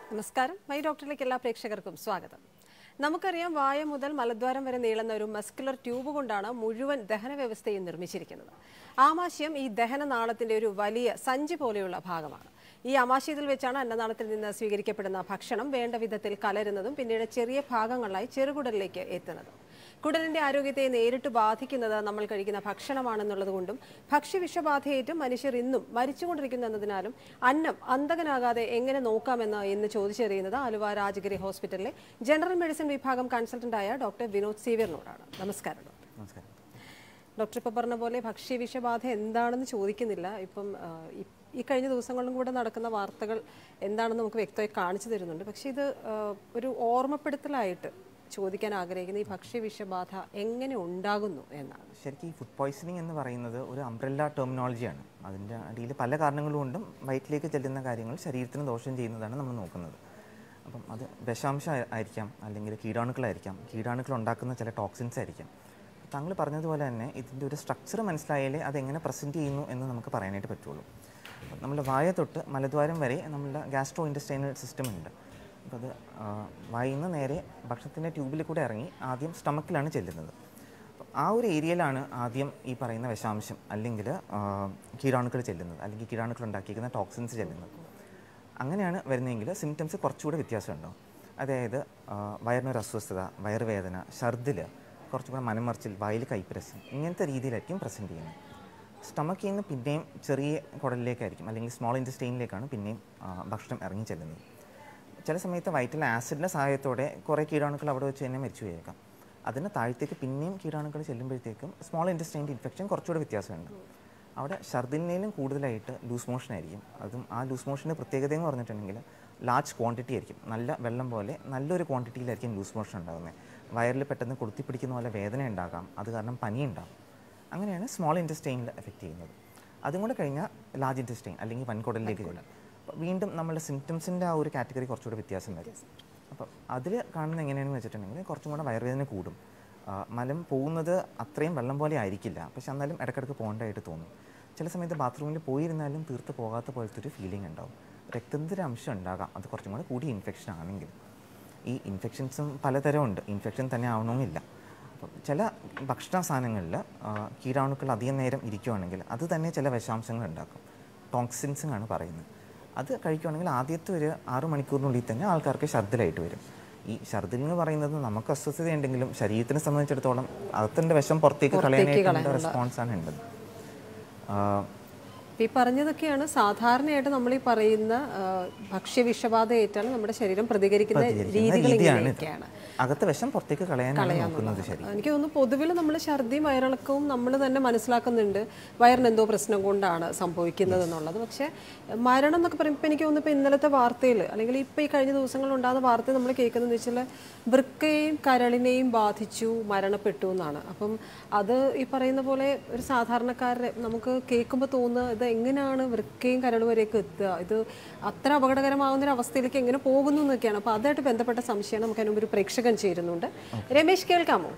നമസ്കാരം മൈ ഡോക്ടറിലേക്ക് എല്ലാ പ്രേക്ഷകർക്കും സ്വാഗതം നമുക്കറിയാം വായ മുതൽ മലദ്വാരം വരെ നീളുന്ന ഒരു മസ്കുലർ ട്യൂബ് കൊണ്ടാണ് മുഴുവൻ ദഹന വ്യവസ്ഥയും നിർമ്മിച്ചിരിക്കുന്നത് ആമാശയം ഈ ദഹനനാളത്തിന്റെ ഒരു വലിയ സഞ്ചി പോലെയുള്ള ഭാഗമാണ് ഈ ആമാശയത്തിൽ വെച്ചാണ് അന്നനാളത്തിൽ നിന്ന് സ്വീകരിക്കപ്പെടുന്ന ഭക്ഷണം വേണ്ട വിധത്തിൽ കലരുന്നതും പിന്നീട് ചെറിയ ഭാഗങ്ങളായി ചെറുകുടലിലേക്ക് എത്തുന്നതും കുടലിന്റെ ആരോഗ്യത്തെ നേരിട്ട് ബാധിക്കുന്നത് നമ്മൾ കഴിക്കുന്ന ഭക്ഷണമാണെന്നുള്ളത് കൊണ്ടും ഭക്ഷ്യവിഷബാധയേറ്റ് മനുഷ്യർ ഇന്നും മരിച്ചുകൊണ്ടിരിക്കുന്നു എന്നതിനാലും അന്നം അന്തകനാകാതെ എങ്ങനെ നോക്കാമെന്ന് എന്ന് ചോദിച്ചറിയുന്നത് ആലുവ രാജഗിരി ഹോസ്പിറ്റലിലെ ജനറൽ മെഡിസിൻ വിഭാഗം കൺസൾട്ടന്റായ ഡോക്ടർ വിനോദ് സീവറിനോടാണ് നമസ്കാരം ഡോക്ടർ നമസ്കാരം ഡോക്ടർ ഇപ്പോൾ പറഞ്ഞ പോലെ ഭക്ഷ്യവിഷബാധ എന്താണെന്ന് ചോദിക്കുന്നില്ല ഇപ്പം ആ, ഈ- ഈ കഴിഞ്ഞ ദിവസങ്ങളിലും കൂടെ നടക്കുന്ന വാർത്തകൾ എന്താണെന്ന് നമുക്ക് വ്യക്തമായി കാണിച്ചു തരുന്നുണ്ട് പക്ഷേ ഇത് ആ, ഒരു ഓർമ്മപ്പെടുത്തലായിട്ട് ചോദിക്കാൻ ആഗ്രഹിക്കുന്ന ഈ ഭക്ഷ്യവിഷബാധ എങ്ങനെ ഉണ്ടാകുന്നു എന്നാണ് ശരിക്കും ഈ ഫുഡ് പോയ്സണിങ് എന്ന് പറയുന്നത് ഒരു അംബ്രല്ല ടെർമിനോളജിയാണ് അതിൻ്റെ അടിയിൽ പല കാരണങ്ങൾ കൊണ്ടും വയറ്റിലേക്ക് ചെല്ലുന്ന കാര്യങ്ങൾ ശരീരത്തിന് ദോഷം ചെയ്യുന്നതാണ് നമ്മൾ നോക്കുന്നത് അപ്പം അത് വിഷാംശം ആയി- ആയിരിക്കാം അല്ലെങ്കിൽ കീടാണുക്കളായിരിക്കാം കീടാണുക്കൾ ഉണ്ടാക്കുന്ന ചില ടോക്സിൻസ് ആയിരിക്കാം താങ്കൾ പറഞ്ഞതുപോലെ തന്നെ ഇതിൻ്റെ ഒരു സ്ട്രക്ചർ മനസ്സിലായാലേ അതെങ്ങനെ പ്രസൻറ്റ് ചെയ്യുന്നു എന്ന് നമുക്ക് പറയാനായിട്ട് പറ്റുള്ളൂ അപ്പം നമ്മുടെ വായ തൊട്ട് മലദ്വാരം വരെ നമ്മളുടെ ഗാസ്ട്രോ ഇൻഡസ്ട്രൈനൽ സിസ്റ്റം ഉണ്ട് അപ്പോൾ അത് ആ, വായിൽ നിന്ന് നേരെ ഭക്ഷണത്തിൻ്റെ ട്യൂബിൽ കൂടെ ഇറങ്ങി ആദ്യം സ്റ്റമക്കിലാണ് ചെല്ലുന്നത് അപ്പോൾ ആ ഒരു ഏരിയയിലാണ് ആദ്യം ഈ പറയുന്ന വിഷാംശം അല്ലെങ്കിൽ കീടാണുക്കൾ ചെല്ലുന്നത് അല്ലെങ്കിൽ കീടാണുക്കൾ ഉണ്ടാക്കിയിരിക്കുന്ന ടോക്സിൻസ് ചെല്ലുന്നത് അങ്ങനെയാണ് വരുന്നതെങ്കിൽ സിംറ്റംസ് കുറച്ചുകൂടെ വ്യത്യാസം ഉണ്ടാവും അതായത് ആ, വയറിനൊരു അസ്വസ്ഥത വയറുവേദന ഛർദിൽ കുറച്ചുകൂടെ മനമറിച്ചിൽ വായിൽ കൈപ്രസം ഇങ്ങനത്തെ രീതിയിലായിരിക്കും പ്രസൻറ്റ് ചെയ്യുന്നത് സ്റ്റമക്കിൽ നിന്ന് പിന്നെയും ചെറിയ കുടലിലേക്കായിരിക്കും അല്ലെങ്കിൽ സ്മോൾ ഇൻറ്റസ്റ്റൈനിലേക്കാണ് പിന്നെയും ആ, ഭക്ഷണം ഇറങ്ങി ചെല്ലുന്നത് ചില സമയത്ത് വയറ്റിലെ ആസിഡിൻ്റെ സഹായത്തോടെ കുറേ കീടാണുക്കൾ അവിടെ വെച്ച് തന്നെ മരിച്ചു പോയേക്കാം അതിന് താഴത്തേക്ക് പിന്നെയും കീടാണുക്കൾ ചെല്ലുമ്പോഴത്തേക്കും സ്മോൾ ഇൻറ്റസ്റ്റൈൻ്റെ ഇൻഫെക്ഷൻ കുറച്ചുകൂടെ വ്യത്യാസമുണ്ട് അവിടെ ഛർദിനേലും കൂടുതലായിട്ട് ലൂസ് മോഷൻ ആയിരിക്കും അതും ആ ലൂസ് മോഷൻ്റെ പ്രത്യേകത എന്ന് പറഞ്ഞിട്ടുണ്ടെങ്കിൽ ലാർജ് ക്വാണ്ടിറ്റി ആയിരിക്കും നല്ല വെള്ളം പോലെ നല്ലൊരു ക്വാണ്ടിറ്റിയിലായിരിക്കും ലൂസ് മോഷൻ ഉണ്ടാകുന്നത് വയറിൽ പെട്ടെന്ന് കൊളുത്തി പിടിക്കുന്ന പോലെ വേദന ഉണ്ടാകാം അത് കാരണം പനി ഉണ്ടാകും അങ്ങനെയാണ് സ്മോൾ ഇൻറ്റസ്റ്റൈനിൽ എഫക്റ്റ് ചെയ്യുന്നത് അതും കൂടെ കഴിഞ്ഞാൽ ലാർജ് ഇൻറ്റസ്റ്റൈൻ അല്ലെങ്കിൽ വൻകുടലിലേക്ക് ചെല്ലും അപ്പോൾ വീണ്ടും നമ്മുടെ സിംറ്റംസിൻ്റെ ആ ഒരു കാറ്റഗറി കുറച്ചുകൂടെ വ്യത്യാസം വരും അപ്പം അതിൽ കാണുന്നത് എങ്ങനെയാണെന്ന് വെച്ചിട്ടുണ്ടെങ്കിൽ കുറച്ചും കൂടെ വയറുവേദന കൂടും ആ, മലം പോകുന്നത് അത്രയും വെള്ളം പോലെ ആയിരിക്കില്ല പക്ഷെ എന്നാലും ഇടയ്ക്കിടയ്ക്ക് പോകേണ്ടതായിട്ട് തോന്നും ചില സമയത്ത് ബാത്റൂമിൽ പോയിരുന്നാലും തീർത്ത് പോകാത്ത പോലത്തെ ഒരു ഫീലിംഗ് ഉണ്ടാവും രക്തത്തിൻ്റെ അംശം ഉണ്ടാകാം അത് കുറച്ചും കൂടെ കൂടിയ ഇൻഫെക്ഷൻ ആണെങ്കിൽ ഈ ഇൻഫെക്ഷൻസും പലതരം ഉണ്ട് ഇൻഫെക്ഷൻ തന്നെ ആവണമെന്നില്ല അപ്പം ചില ഭക്ഷണ സാധനങ്ങളിൽ കീടാണുക്കൾ അധികം നേരം ഇരിക്കുവാണെങ്കിൽ അത് തന്നെ ചില വിഷാംശങ്ങൾ ഉണ്ടാക്കും ടോക്സിൻസ് എന്നാണ് പറയുന്നത് അത് കഴിക്കുവാണെങ്കിൽ ആദ്യത്തെ ഒരു ആറ് മണിക്കൂറിനുള്ളിൽ തന്നെ ആൾക്കാർക്ക് ഛർദിലായിട്ട് വരും ഈ ഛർദിൽ എന്ന് പറയുന്നത് നമുക്ക് അസ്വസ്ഥതയുണ്ടെങ്കിലും ശരീരത്തിനെ സംബന്ധിച്ചിടത്തോളം അകത്തിൻ്റെ വിഷം പുറത്തേക്ക് കളയാനായിട്ടുള്ള റെസ്പോൺസാണ് ഉള്ളത് ആ, ഈ പറഞ്ഞതൊക്കെയാണ് സാധാരണയായിട്ട് നമ്മൾ ഈ പറയുന്ന ആ, ഭക്ഷ്യവിഷബാധ ഏറ്റാൽ നമ്മുടെ ശരീരം പ്രതികരിക്കുന്ന രീതികൾ രീതിയാണ് ഇത്. ഇങ്ങനെയൊക്കെയാണ് അകത്തെ വിഷം പുറത്തേക്ക് കളയാനാണ് നോക്കുന്നത് ശരി എനിക്ക് തോന്നുന്നു പൊതുവിൽ നമ്മൾ ഛർദിയും വയറിളക്കവും നമ്മൾ തന്നെ മനസ്സിലാക്കുന്നുണ്ട് വയറിന് എന്തോ പ്രശ്നം കൊണ്ടാണ് സംഭവിക്കുന്നത് എന്നുള്ളത് പക്ഷേ മരണം എന്നൊക്കെ പറയുമ്പോൾ എനിക്ക് തോന്നുന്നു ഇപ്പോൾ ഇന്നലത്തെ വാർത്തയിൽ അല്ലെങ്കിൽ ഇപ്പോൾ ഈ കഴിഞ്ഞ ദിവസങ്ങളിൽ ഉണ്ടാകുന്ന വാർത്ത നമ്മൾ കേൾക്കുന്നത് വെച്ചാൽ വൃക്കയെയും കരളിനെയും ബാധിച്ചു മരണപ്പെട്ടു എന്നാണ് അപ്പം അത് ഈ പറയുന്ന പോലെ ഒരു സാധാരണക്കാരെ നമുക്ക് കേൾക്കുമ്പോൾ തോന്നുന്നത് ഇത് എങ്ങനെയാണ് വൃക്കയും കരളും വരെയൊക്കെ എത്തുക ഇത് അത്ര അപകടകരമാകുന്ന ഒരു അവസ്ഥയിലേക്ക് എങ്ങനെ പോകുന്നു എന്നൊക്കെയാണ് അപ്പോൾ അതുമായിട്ട് ബന്ധപ്പെട്ട സംശയം നമുക്ക് അതിനുമ്പ് ഒരു പ്രേക്ഷകൻ ചേരുന്നുണ്ട് രമേശ് കേൾക്കാമോ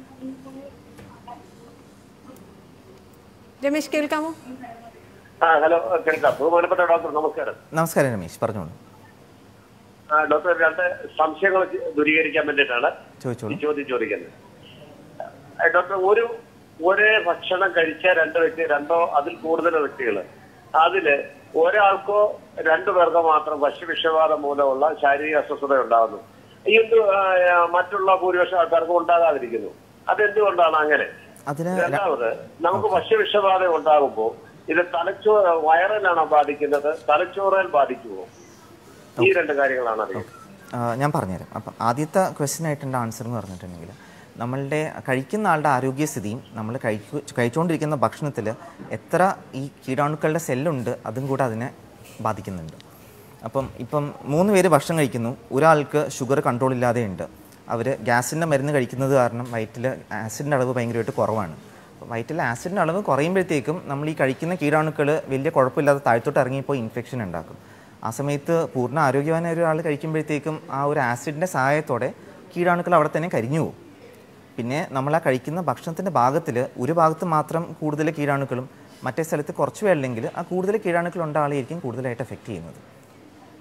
രമേശ് കേൾക്കാമോ ആ ഹലോ കേൾക്കാം ബഹുമാനപ്പെട്ട ഡോക്ടർ നമസ്കാരം നമസ്കാരം രമേശ് പറഞ്ഞോളൂ ആ, ഡോക്ടർ രണ്ട് സംശയങ്ങൾ ദൂരീകരിക്കാൻ വേണ്ടിയിട്ടാണ് ചോദിച്ചോളൂ ഈ ചോദ്യം ചോദിക്കുന്നത് ആ, ഡോക്ടർ ഒരു ഒരേ ഭക്ഷണം കഴിച്ച രണ്ട് വ്യക്തി രണ്ടോ അതിൽ കൂടുതൽ വ്യക്തികൾ അതില് ഒരാൾക്കോ രണ്ടു പേർക്കോ മാത്രം ഭക്ഷ്യവിഷബാധം മൂലമുള്ള ശാരീരിക അസ്വസ്ഥത ഉണ്ടാകുന്നു ഈ എന്ത് ആ, ആ, മറ്റുള്ള ഭൂരിപക്ഷം ആൾക്കാർക്കും ഉണ്ടാകാതിരിക്കുന്നു അതെന്തുകൊണ്ടാണ് അങ്ങനെ അതിന് രണ്ടാമത് നമുക്ക് ഭക്ഷ്യവിഷബാധ ഉണ്ടാകുമ്പോൾ ഇത് തലച്ചോ വയറിലാണോ ബാധിക്കുന്നത് തലച്ചോറിൽ ബാധിക്കുമോ ഈ രണ്ട് കാര്യങ്ങളാണ് അറിയുന്നത് ആ, ഞാൻ പറഞ്ഞുതരാം അപ്പം ആദ്യത്തെ ക്വസ്റ്റ്യൻ ആയിട്ടുള്ള ആൻസർ എന്ന് പറഞ്ഞിട്ടുണ്ടെങ്കിൽ നമ്മളുടെ കഴിക്കുന്ന ആളുടെ ആരോഗ്യസ്ഥിതിയും നമ്മൾ കഴിക്കു കഴിച്ചുകൊണ്ടിരിക്കുന്ന ഭക്ഷണത്തിൽ എത്ര ഈ കീടാണുക്കളുടെ സെല്ലുണ്ട് അതും കൂടെ അതിനെ ബാധിക്കുന്നുണ്ട് അപ്പം ഇപ്പം മൂന്ന് പേര് ഭക്ഷണം കഴിക്കുന്നു ഒരാൾക്ക് ഷുഗർ കൺട്രോൾ ഇല്ലാതെ ഉണ്ട് അവർ ഗ്യാസിൻ്റെ മരുന്ന് കഴിക്കുന്നത് കാരണം വയറ്റിൽ ആസിഡിൻ്റെ അളവ് ഭയങ്കരമായിട്ട് കുറവാണ് അപ്പോൾ വയറ്റിൽ ആസിഡിൻ്റെ അളവ് കുറയുമ്പോഴത്തേക്കും നമ്മൾ ഈ കഴിക്കുന്ന കീടാണുക്കൾ വലിയ കുഴപ്പമില്ലാതെ താഴത്തോട്ട് ഇറങ്ങിപ്പോയി ഇൻഫെക്ഷൻ ഉണ്ടാക്കും ആ സമയത്ത് പൂർണ്ണ ആരോഗ്യവാനായ ഒരാൾ കഴിക്കുമ്പോഴത്തേക്കും ആ ഒരു ആസിഡിൻ്റെ സഹായത്തോടെ കീടാണുക്കൾ അവിടെ തന്നെ കരിഞ്ഞു പോകും പിന്നെ നമ്മൾ ആ കഴിക്കുന്ന ഭക്ഷണത്തിൻ്റെ ഭാഗത്തിൽ ഒരു ഭാഗത്ത് മാത്രം കൂടുതൽ കീടാണുക്കളും മറ്റേ സ്ഥലത്ത് കുറച്ച് വെള്ളമെങ്കിൽ ആ കൂടുതൽ കീടാണുക്കൾ ഉള്ള ആളെയായിരിക്കും കൂടുതലായിട്ട് എഫക്റ്റ് ചെയ്യുന്നത്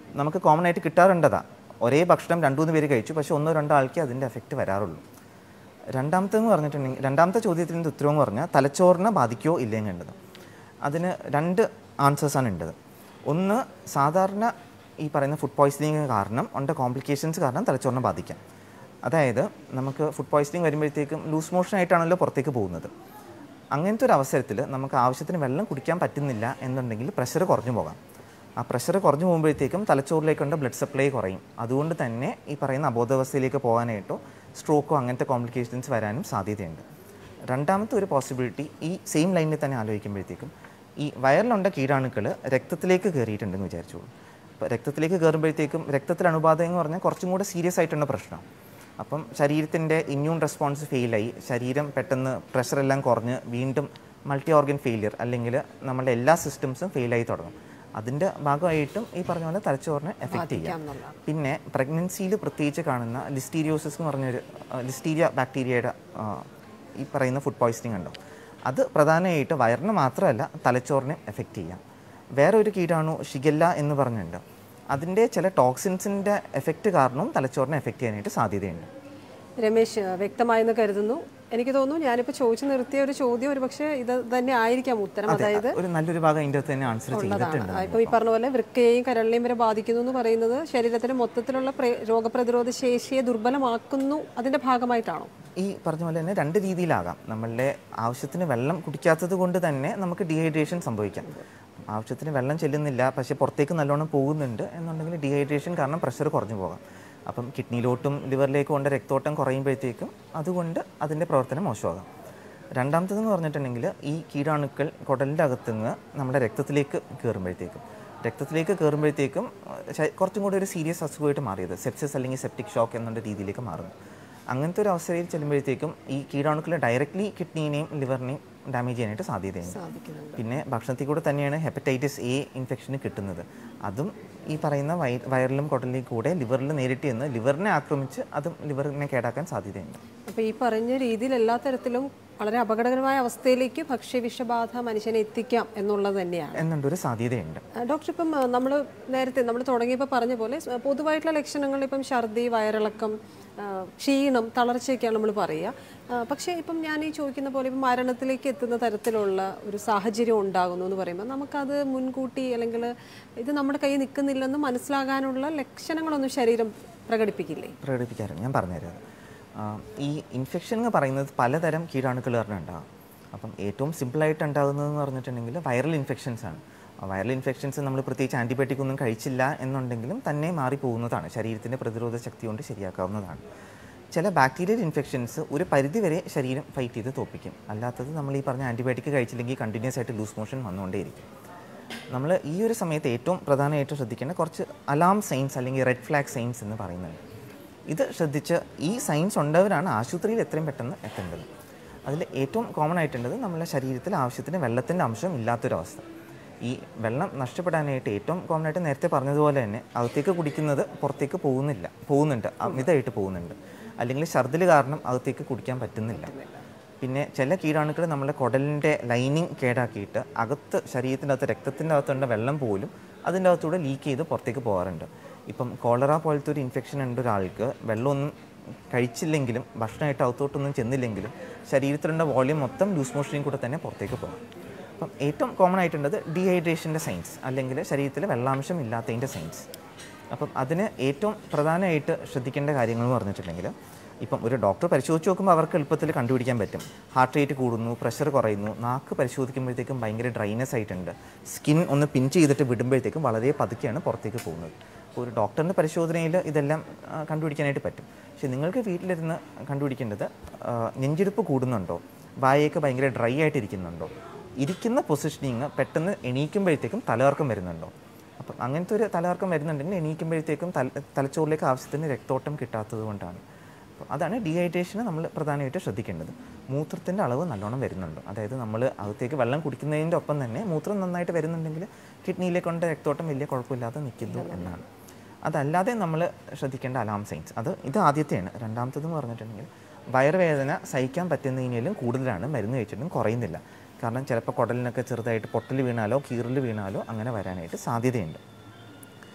നമുക്ക് കോമൺ ആയിട്ട് കിട്ടാറുണ്ടതാ ഒരേ ഭക്ഷണം രണ്ടു മൂന്ന് പേര് കഴിച്ചു പക്ഷേ ഒന്നോ രണ്ടോ ആൾക്ക് അതിൻ്റെ എഫക്റ്റ് വരാറുള്ളൂ രണ്ടാമത്തെന്ന് പറഞ്ഞിട്ടുണ്ടെങ്കിൽ രണ്ടാമത്തെ ചോദ്യത്തിൻ്റെ ഉത്തരവ് എന്ന് പറഞ്ഞാൽ തലച്ചോറിനെ ബാധിക്കുമോ ഇല്ലെങ്കിൽ ഉണ്ടത് അതിന് രണ്ട് ആൻസേഴ്സാണ് ഉണ്ടത് ഒന്ന് സാധാരണ ഈ പറയുന്ന ഫുഡ് പോയ്സണിങ് കാരണം ഉണ്ട് കോംപ്ലിക്കേഷൻസ് കാരണം തലച്ചോറിനെ ബാധിക്കാം അതായത് നമുക്ക് ഫുഡ് പോയ്സണിങ് വരുമ്പോഴത്തേക്കും ലൂസ് മോഷൻ ആയിട്ടാണല്ലോ പുറത്തേക്ക് പോകുന്നത് അങ്ങനത്തെ ഒരു അവസരത്തിൽ നമുക്ക് ആവശ്യത്തിന് വെള്ളം കുടിക്കാൻ പറ്റുന്നില്ല എന്നുണ്ടെങ്കിൽ പ്രഷർ കുറഞ്ഞു പോകാം ആ പ്രഷർ കുറഞ്ഞു പോകുമ്പോഴത്തേക്കും തലച്ചോറിലേക്കുള്ള ബ്ലഡ് സപ്ലൈ കുറയും അതുകൊണ്ട് തന്നെ ഈ പറയുന്ന അബോധാവസ്ഥയിലേക്ക് പോകാനായിട്ടോ സ്ട്രോക്കോ അങ്ങനത്തെ കോംപ്ലിക്കേഷൻസ് വരാനും സാധ്യതയുണ്ട് രണ്ടാമത്തെ ഒരു പോസിബിലിറ്റി ഈ സെയിം ലൈനിൽ തന്നെ ആലോചിക്കുമ്പോഴത്തേക്കും ഈ വയറിലുണ്ട കീടാണുക്കൾ രക്തത്തിലേക്ക് കയറിയിട്ടുണ്ടെന്ന് വിചാരിച്ചോളൂ അപ്പോൾ രക്തത്തിലേക്ക് കയറുമ്പോഴത്തേക്കും രക്തത്തിൽ അണുബാധ എന്ന് പറഞ്ഞാൽ കുറച്ചും കൂടെ സീരിയസ് ആയിട്ടുള്ള പ്രശ്നം അപ്പം ശരീരത്തിൻ്റെ ഇമ്മ്യൂൺ റെസ്പോൺസ് ഫെയിലായി ശരീരം പെട്ടെന്ന് പ്രഷർ എല്ലാം കുറഞ്ഞ് വീണ്ടും മൾട്ടി ഓർഗൻ ഫെയിലിയർ അല്ലെങ്കിൽ നമ്മുടെ എല്ലാ സിസ്റ്റംസും ഫെയിലായി തുടങ്ങും അതിൻ്റെ ഭാഗമായിട്ടും ഈ പറഞ്ഞ പോലെ തലച്ചോറിനെ എഫക്റ്റ് ചെയ്യാം എന്നുള്ളതാണ്. പിന്നെ പ്രഗ്നൻസിയിൽ പ്രത്യേകിച്ച് കാണുന്ന ലിസ്റ്റീരിയോസിസ് എന്ന് പറഞ്ഞൊരു ലിസ്റ്റീരിയ ബാക്ടീരിയയുടെ ആ, ഈ പറയുന്ന ഫുഡ് പോയ്സണിങ് ഉണ്ടോ അത് പ്രധാനമായിട്ട് വയറിന് മാത്രമല്ല തലച്ചോറിനെ എഫക്റ്റ് ചെയ്യാം വേറെ ഒരു കീടാണു ഷിഗല്ല എന്ന് പറഞ്ഞിട്ടുണ്ട് അതിൻ്റെ ചില ടോക്സിൻസിൻ്റെ എഫക്റ്റ് കാരണവും തലച്ചോറിനെ എഫക്റ്റ് ചെയ്യാനായിട്ട് സാധ്യതയുണ്ട് രമേശ് വ്യക്തമായെന്ന് കരുതുന്നു എനിക്ക് തോന്നുന്നു ഞാനിപ്പോൾ ചോദിച്ചു നിർത്തിയ ഒരു ചോദ്യം ഒരു പക്ഷേ ഇത് തന്നെ ആയിരിക്കാം ഉത്തരം അതെ അതായത് ഒരു നല്ലൊരു ഭാഗം അതിൻ്റെ അകത്ത് തന്നെ ആൻസർ ചെയ്തിട്ടുണ്ട് ആ, ഇപ്പൊ ഈ പറഞ്ഞ പോലെ വൃക്കയെയും കരളിനെയും വരെ ബാധിക്കുന്നു എന്ന് പറയുന്നത് ശരീരത്തിന്റെ മൊത്തത്തിലുള്ള പ്ര- രോഗപ്രതിരോധ ശേഷിയെ ദുർബലമാക്കുന്നു അതിന്റെ ഭാഗമായിട്ടാണോ ഈ പറഞ്ഞ പോലെ തന്നെ രണ്ട് രീതിയിലാകാം നമ്മളുടെ ആവശ്യത്തിന് വെള്ളം കുടിക്കാത്തത് കൊണ്ട് തന്നെ നമുക്ക് ഡീഹൈഡ്രേഷൻ സംഭവിക്കാം ആവശ്യത്തിന് വെള്ളം ചെല്ലുന്നില്ല പക്ഷേ പുറത്തേക്ക് നല്ലോണം പോകുന്നുണ്ട് എന്നുണ്ടെങ്കിൽ ഡീഹൈഡ്രേഷൻ കാരണം പ്രഷർ കുറഞ്ഞു പോകാം അപ്പം കിഡ്നിയിലോട്ടും ലിവറിലേക്കും കൊണ്ട് രക്തോട്ടം കുറയുമ്പോഴത്തേക്കും അതുകൊണ്ട് അതിൻ്റെ പ്രവർത്തനം മോശമാകാം രണ്ടാമത്തേതെന്ന് പറഞ്ഞിട്ടുണ്ടെങ്കിൽ ഈ കീടാണുക്കൾ കുടലിൻ്റെ അകത്തുനിന്ന് നമ്മുടെ രക്തത്തിലേക്ക് കയറുമ്പോഴത്തേക്കും രക്തത്തിലേക്ക് കയറുമ്പോഴത്തേക്കും അഹ് ശ- കുറച്ചും കൂടി ഒരു സീരിയസ് അസുഖമായിട്ട് മാറിയത് സെപ്സിസ് അല്ലെങ്കിൽ സെപ്റ്റിക് ഷോക്ക് എന്നുള്ള രീതിയിലേക്ക് മാറുന്നു അങ്ങനത്തെ ഒരു അവസ്ഥയിൽ ചെല്ലുമ്പോഴത്തേക്കും ഈ കീടാണുക്കൾ ഡയറക്റ്റ്ലി കിഡ്നീനെയും ലിവറിനെയും ഡാമേജ് ചെയ്യാനായിട്ട് സാധ്യതയുണ്ട് സാധിക്കുന്നുണ്ട് പിന്നെ ഭക്ഷണത്തിൽ കൂടെ തന്നെയാണ് ഹെപ്പറ്റൈറ്റിസ് എ ഇൻഫെക്ഷന് കിട്ടുന്നത് അതും ഈ പറയുന്ന വയ വയറിലും കുടലിലും കൂടെ ലിവറിൽ നേരിട്ട് ചെന്ന് ലിവറിനെ ആക്രമിച്ച് അതും ലിവറിനെ കേടാക്കാൻ സാധ്യതയുണ്ട് അപ്പൊ ഈ പറഞ്ഞ രീതിയിൽ എല്ലാ തരത്തിലും വളരെ അപകടകരമായ അവസ്ഥയിലേക്ക് ഭക്ഷ്യവിഷബാധ മനുഷ്യനെ എത്തിക്കാം എന്നുള്ളത് തന്നെയാണ് എന്നുള്ളൊരു സാധ്യതയുണ്ട് ആ, ഡോക്ടർ ഇപ്പം നമ്മൾ നേരത്തെ നമ്മൾ തുടങ്ങിയപ്പോൾ പറഞ്ഞ പോലെ സ് പൊതുവായിട്ടുള്ള ലക്ഷണങ്ങൾ ഇപ്പം ഛർദി വയറിളക്കം ആ, ക്ഷീണം തളർച്ചയൊക്കെയാണ് നമ്മൾ പറയുക ആ, പക്ഷേ ഇപ്പം ഞാൻ ഈ ചോദിക്കുന്ന പോലെ ഇപ്പം മരണത്തിലേക്ക് എത്തുന്ന തരത്തിലുള്ള ഒരു സാഹചര്യം ഉണ്ടാകുന്നു എന്ന് പറയുമ്പോൾ നമുക്കത് മുൻകൂട്ടി അല്ലെങ്കിൽ ഇത് നമ്മുടെ കയ്യിൽ നിൽക്കുന്നില്ലെന്ന് മനസ്സിലാകാനുള്ള ലക്ഷണങ്ങളൊന്നും ശരീരം പ്രകടിപ്പിക്കില്ലേ പ്രകടിപ്പിക്കാറുണ്ട് ഞാൻ പറഞ്ഞുതരാം ആ, ഈ ഇൻഫെക്ഷൻ എന്ന് പറയുന്നത് പലതരം കീടാണുക്കൾ കാരണം ഉണ്ടാകും അപ്പം ഏറ്റവും സിമ്പിളായിട്ട് ഉണ്ടാകുന്നതെന്ന് പറഞ്ഞിട്ടുണ്ടെങ്കിൽ വൈറൽ ഇൻഫെക്ഷൻസ് ആണ് വൈറൽ ഇൻഫെക്ഷൻസ് നമ്മൾ പ്രത്യേകിച്ച് ആൻറ്റിബയോട്ടിക് ഒന്നും കഴിച്ചില്ല എന്നുണ്ടെങ്കിലും തന്നെ മാറിപ്പോകുന്നതാണ് ശരീരത്തിൻ്റെ പ്രതിരോധ ശക്തി കൊണ്ട് ശരിയാക്കാവുന്നതാണ് ചില ബാക്ടീരിയൽ ഇൻഫെക്ഷൻസ് ഒരു പരിധിവരെ ശരീരം ഫൈറ്റ് ചെയ്ത് തോപ്പിക്കും അല്ലാത്തത് നമ്മൾ ഈ പറഞ്ഞ ആൻറ്റിബയോട്ടിക് കഴിച്ചില്ലെങ്കിൽ കണ്ടിന്യൂസ് ആയിട്ട് ലൂസ് മോഷൻ വന്നുകൊണ്ടേയിരിക്കും നമ്മൾ ഈ ഒരു സമയത്ത് ഏറ്റവും പ്രധാനമായിട്ട് ശ്രദ്ധിക്കേണ്ട കുറച്ച് അലാം സൈൻസ് അല്ലെങ്കിൽ റെഡ് ഫ്ലാഗ് സൈൻസ് എന്ന് പറയുന്നുണ്ട് ഇത് ശ്രദ്ധിച്ച് ഈ സൈൻസ് ഉണ്ടവരാണ് ആശുപത്രിയിൽ എത്രയും പെട്ടെന്ന് എത്തേണ്ടത് അതിൽ ഏറ്റവും കോമൺ ആയിട്ടുള്ളത് നമ്മുടെ ശരീരത്തിൽ ആവശ്യത്തിന് വെള്ളത്തിൻ്റെ അംശം ഇല്ലാത്തൊരവസ്ഥ ഈ വെള്ളം നഷ്ടപ്പെടാനായിട്ട് ഏറ്റവും കോമൺ ആയിട്ട് നേരത്തെ പറഞ്ഞതുപോലെ തന്നെ അകത്തേക്ക് കുടിക്കുന്നത് പുറത്തേക്ക് പോകുന്നില്ല പോകുന്നുണ്ട് അമിതമായിട്ട് പോകുന്നുണ്ട് അല്ലെങ്കിൽ ഛർദിൽ കാരണം അകത്തേക്ക് കുടിക്കാൻ പറ്റുന്നില്ല പിന്നെ ചില കീടാണുക്കൾ നമ്മുടെ കുടലിൻ്റെ ലൈനിങ് കേടാക്കിയിട്ട് അകത്ത് ശരീരത്തിൻ്റെ അകത്ത് രക്തത്തിൻ്റെ അകത്തുള്ള വെള്ളം പോലും അതിൻ്റെ അകത്തൂടെ ലീക്ക് ചെയ്ത് പുറത്തേക്ക് പോകാറുണ്ട് ഇപ്പം കോളറ പോലത്തെ ഒരു ഇൻഫെക്ഷൻ ഉണ്ട് ഒരാൾക്ക് വെള്ളമൊന്നും കഴിച്ചില്ലെങ്കിലും ഭക്ഷണമായിട്ട് അകത്തോട്ടൊന്നും ചെന്നില്ലെങ്കിലും ശരീരത്തിലുള്ള വോളിയം മൊത്തം ലൂസ് മോഷനിൽ കൂടെ തന്നെ പുറത്തേക്ക് പോകും അപ്പം ഏറ്റവും കോമൺ ആയിട്ടുള്ളത് ഡീഹൈഡ്രേഷൻ്റെ സൈൻസ് അല്ലെങ്കിൽ ശരീരത്തിൽ വെള്ളാംശം ഇല്ലാത്തതിൻ്റെ സൈൻസ് അപ്പം അതിന് ഏറ്റവും പ്രധാനമായിട്ട് ശ്രദ്ധിക്കേണ്ട കാര്യങ്ങൾ എന്ന് പറഞ്ഞിട്ടുണ്ടെങ്കിൽ ഇപ്പം ഒരു ഡോക്ടർ പരിശോധിച്ച് നോക്കുമ്പോൾ അവർക്ക് എളുപ്പത്തിൽ കണ്ടുപിടിക്കാൻ പറ്റും ഹാർട്ട് റേറ്റ് കൂടുന്നു പ്രഷർ കുറയുന്നു നാക്ക് പരിശോധിക്കുമ്പോഴത്തേക്കും ഭയങ്കര ഡ്രൈനെസ് ആയിട്ടുണ്ട് സ്കിൻ ഒന്ന് പിൻ ചെയ്തിട്ട് വിടുമ്പോഴത്തേക്കും വളരെ പതുക്കെയാണ് പുറത്തേക്ക് പോകുന്നത് അപ്പോൾ ഒരു ഡോക്ടറിൻ്റെ പരിശോധനയിൽ ഇതെല്ലാം ആ, കണ്ടുപിടിക്കാനായിട്ട് പറ്റും പക്ഷേ നിങ്ങൾക്ക് വീട്ടിലിരുന്ന് കണ്ടുപിടിക്കേണ്ടത് ആ, നെഞ്ചിടിപ്പ് കൂടുന്നുണ്ടോ വായയൊക്കെ ഭയങ്കര ഡ്രൈ ആയിട്ട് ഇരിക്കുന്നുണ്ടോ ഇരിക്കുന്ന പൊസിഷനിങ് പെട്ടെന്ന് എണീക്കുമ്പോഴത്തേക്കും തലകർക്കം വരുന്നുണ്ടോ അപ്പം അങ്ങനത്തെ ഒരു തലകർക്കം വരുന്നുണ്ടെങ്കിൽ എണീക്കുമ്പോഴത്തേക്കും തല തലച്ചോറിലേക്ക് ആവശ്യത്തിന് രക്തോട്ടം കിട്ടാത്തത് കൊണ്ടാണ് അപ്പം അതാണ് ഡീഹൈഡ്രേഷന് നമ്മൾ പ്രധാനമായിട്ട് ശ്രദ്ധിക്കേണ്ടത് മൂത്രത്തിൻ്റെ അളവ് നല്ലോണം വരുന്നുണ്ട് അതായത് നമ്മൾ അകത്തേക്ക് വെള്ളം കുടിക്കുന്നതിൻ്റെ ഒപ്പം തന്നെ മൂത്രം നന്നായിട്ട് വരുന്നുണ്ടെങ്കിൽ കിഡ്നിയിലേക്ക് കൊണ്ട് രക്തോട്ടം വലിയ കുഴപ്പമില്ലാതെ നിൽക്കുന്നു എന്നാണ് അതല്ലാതെ നമ്മൾ ശ്രദ്ധിക്കേണ്ട അലാം സൈൻസ് അത് ഇത് ആദ്യത്തെയാണ് രണ്ടാമത്തേതെന്ന് പറഞ്ഞിട്ടുണ്ടെങ്കിൽ വയറുവേദന സഹിക്കാൻ പറ്റുന്നതിനേലും കൂടുതലാണ് മരുന്ന് കഴിച്ചിട്ടും കുറയുന്നില്ല കാരണം ചിലപ്പോൾ കുടലിനൊക്കെ ചെറുതായിട്ട് പൊട്ടൽ വീണാലോ കീറൽ വീണാലോ അങ്ങനെ വരാനായിട്ട് സാധ്യതയുണ്ട്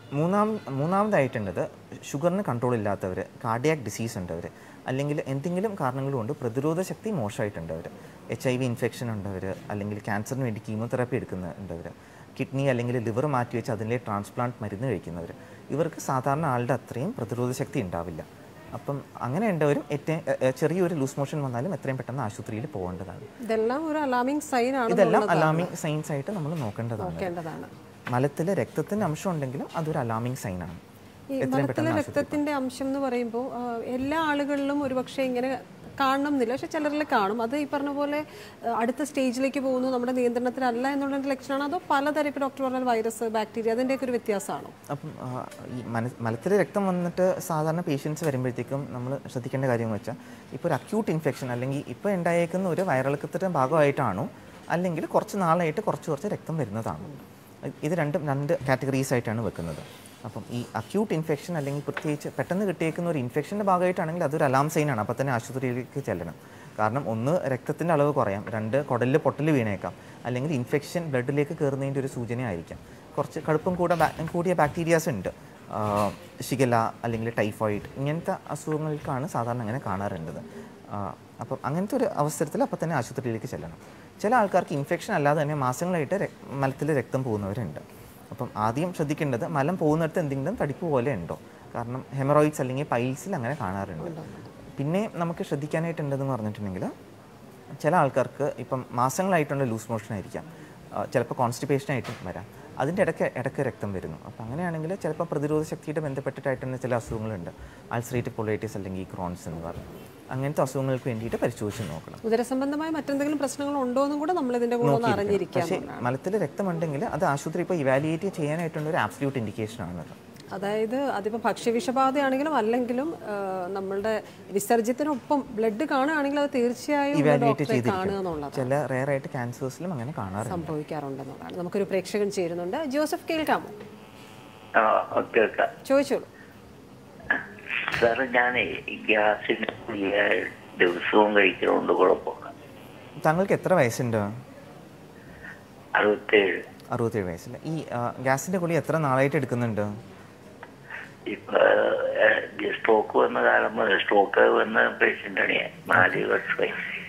മൂന്നാം മൂന്നാമതായിട്ടുള്ളത് ഷുഗറിന് കൺട്രോൾ ഇല്ലാത്തവർ കാർഡിയാക് ഡിസീസ് ഉണ്ടവർ അല്ലെങ്കിൽ എന്തെങ്കിലും കാരണങ്ങൾ കൊണ്ട് പ്രതിരോധ ശക്തി മോശമായിട്ടുണ്ടവർ എച്ച് ഐ വി ഇൻഫെക്ഷൻ ഉണ്ടവർ അല്ലെങ്കിൽ ക്യാൻസറിന് വേണ്ടി കീമോതെറാപ്പി എടുക്കുന്നുണ്ടവർ കിഡ്നി അല്ലെങ്കിൽ ലിവർ മാറ്റി വെച്ച് അതിലെ ട്രാൻസ്പ്ലാന്റ് മരുന്ന് കഴിക്കുന്നവർ ഇവർക്ക് സാധാരണ ആളുടെ അത്രയും പ്രതിരോധ ശക്തി ഉണ്ടാവില്ല അപ്പം അങ്ങനെ ഉണ്ടവരും ഏറ്റവും എ- എ- ചെറിയൊരു ലൂസ് മോഷൻ വന്നാലും എത്രയും പെട്ടെന്ന് ആശുപത്രിയിൽ പോകേണ്ടതാണ് ഇതെല്ലാം ഒരു അലാമിംഗ് സൈൻ ആണ് ഇതെല്ലാം അലാമിങ് സൈൻസ് ആയിട്ട് നമ്മൾ നോക്കേണ്ടതാണ് നോക്കേണ്ടതാണ് മലത്തിൽ രക്തത്തിൻ്റെ അംശം ഉണ്ടെങ്കിലും അതൊരു അലാമിങ് സൈനാണ് ഈ മലത്തിലെ രക്തത്തിന്റെ അംശം എന്ന് പറയുമ്പോൾ ആ, എല്ലാ ആളുകളിലും ഒരുപക്ഷെ ഇങ്ങനെ കാണണം എന്നില്ല പക്ഷെ ചിലരിൽ കാണും അത് ഈ പറഞ്ഞ പോലെ ആ, അടുത്ത സ്റ്റേജിലേക്ക് പോകുന്നു നമ്മുടെ നിയന്ത്രണത്തിലല്ല എന്നുള്ളതിന്റെ ലക്ഷണമാണോ അതോ പലതരം ഇപ്പോൾ ഡോക്ടർ പറഞ്ഞ വൈറസ് ബാക്ടീരിയ അതിൻ്റെയൊക്കെ ഒരു വ്യത്യാസമാണോ അപ്പം ആ, ഈ മന മലത്തിൽ രക്തം വന്നിട്ട് സാധാരണ പേഷ്യൻസ് വരുമ്പോഴത്തേക്കും നമ്മൾ ശ്രദ്ധിക്കേണ്ട കാര്യം എന്ന് വെച്ചാൽ ഇപ്പോൾ ഒരു അക്യൂട്ട് ഇൻഫെക്ഷൻ അല്ലെങ്കിൽ ഇപ്പോൾ ഉണ്ടായേക്കുന്ന ഒരു വയറിളക്കത്തിൻ്റെ ഭാഗമായിട്ടാണോ അല്ലെങ്കിൽ കുറച്ച് നാളായിട്ട് കുറച്ച് കുറച്ച് രക്തം വരുന്നതാണോ ഇത് രണ്ടും രണ്ട് കാറ്റഗറീസ് ആയിട്ടാണ് വെക്കുന്നത് അപ്പം ഈ അക്യൂട്ട് ഇൻഫെക്ഷൻ അല്ലെങ്കിൽ പ്രത്യേകിച്ച് പെട്ടെന്ന് കിട്ടിയേക്കുന്ന ഒരു ഇൻഫെക്ഷൻ്റെ ഭാഗമായിട്ടാണെങ്കിൽ അതൊരു അലാം സൈനാണ് അപ്പോൾ തന്നെ ആശുപത്രിയിലേക്ക് ചെല്ലണം കാരണം ഒന്ന് രക്തത്തിൻ്റെ അളവ് കുറയാം രണ്ട് കുടലിൽ പൊട്ടൽ വീണേക്കാം അല്ലെങ്കിൽ ഇൻഫെക്ഷൻ ബ്ലഡിലേക്ക് കയറുന്നതിൻ്റെ ഒരു സൂചനയായിരിക്കാം കുറച്ച് കടുപ്പം കൂടെ ബാ- കൂടിയ ബാക്ടീരിയാസ് ഉണ്ട് ഷിഗല അല്ലെങ്കിൽ ടൈഫോയിഡ് ഇങ്ങനത്തെ അസുഖങ്ങൾക്കാണ് സാധാരണ അങ്ങനെ കാണാറുള്ളത് ആ, അപ്പം അങ്ങനത്തെ ഒരു അവസരത്തിൽ അപ്പം തന്നെ ആശുപത്രിയിലേക്ക് ചെല്ലണം ചില ആൾക്കാർക്ക് ഇൻഫെക്ഷൻ അല്ലാതെ തന്നെ മാസങ്ങളായിട്ട് ര- മലത്തിൽ രക്തം പോകുന്നവരുണ്ട് അപ്പം ആദ്യം ശ്രദ്ധിക്കേണ്ടത് മലം പോകുന്നിടത്ത് എന്തെങ്കിലും തടിപ്പ് പോലെ ഉണ്ടോ കാരണം ഹെമറോയിഡ്സ് അല്ലെങ്കിൽ പൈൽസിൽ അങ്ങനെ കാണാറുണ്ട് പിന്നെ നമുക്ക് ശ്രദ്ധിക്കാനായിട്ടുണ്ടെന്ന് പറഞ്ഞിട്ടുണ്ടെങ്കിൽ ചില ആൾക്കാർക്ക് ഇപ്പം മാസങ്ങളായിട്ടുള്ള ലൂസ് മോഷൻ ആയിരിക്കാം ചിലപ്പോൾ കോൺസ്റ്റിപ്പേഷൻ ആയിട്ടും വരാം അതിൻ്റെ ഇടയ്ക്ക് ഇടയ്ക്ക് രക്തം വരുന്നു അപ്പോൾ അങ്ങനെയാണെങ്കിൽ ചിലപ്പോൾ പ്രതിരോധ ശക്തിയുടെ ബന്ധപ്പെട്ടിട്ടായിട്ട് തന്നെ ചില അസുഖങ്ങളുണ്ട് അൾസറേറ്റീവ് പൊളൈറ്റിസ് അല്ലെങ്കിൽ ക്രോൺസ് എന്ന് പറയും അങ്ങനത്തെ അസുഖങ്ങൾക്ക് വേണ്ടിയിട്ട് പരിശോധിച്ച് നോക്കണം ഉദരസംബന്ധമായ മറ്റെന്തെങ്കിലും പ്രശ്നങ്ങൾ ഉണ്ടോ എന്നും കൂടെ നമ്മൾ ഇതിന്റെ കൂടെ ഒന്ന് അറിഞ്ഞിരിക്കുക പക്ഷേ മലത്തിൽ രക്തമുണ്ടെങ്കിൽ അത് ആശുപത്രി ഇപ്പോൾ ഇവാലുവേറ്റ് ചെയ്യാനായിട്ടുള്ള ഒരു ആബ്സല്യൂട്ട് ഇൻഡിക്കേഷൻ ആണത് അതായത് അതിപ്പോൾ ഭക്ഷ്യവിഷബാധയാണെങ്കിലും അല്ലെങ്കിലും ആ, നമ്മളുടെ വിസർജ്യത്തിനൊപ്പം ബ്ലഡ് കാണുകയാണെങ്കിൽ അത് തീർച്ചയായും ഒരു ഇവാലുവേറ്റ് ഡോക്ടറെ കാണുക ചെയ്തിരിക്കും എന്നുള്ളത് ചില റെയർ ആയിട്ട് ക്യാൻസേഴ്സിലും അങ്ങനെ കാണാറുണ്ട് സംഭവിക്കാറുണ്ടെന്നുള്ളതാണ് നമുക്കൊരു പ്രേക്ഷകൻ ചേരുന്നുണ്ട് ജോസഫ് കേൾക്കാമോ ആ ഓക്കെ ഓക്കെ ചോദിച്ചോളൂ സാറ് ഞാനേ ഈ ഗ്യാസിന് ഗുളിക ദിവസവും കഴിക്കുന്നതുകൊണ്ട് കുഴപ്പമില്ല താങ്കൾക്ക് എത്ര വയസ്സുണ്ട് അറുപത്തേഴ് അറുപത്തേഴ് വയസ്സിൽ ഈ ഗ്യാസിൻ്റെ ഗുളി എത്ര നാളായിട്ട് എടുക്കുന്നുണ്ട് ഇപ്പൊ സ്ട്രോക്ക് വന്ന കാലം മുതൽ സ്ട്രോക്ക് വന്ന പേഷ്യൻ്റാണ് ഞാൻ നാല് വർഷമായി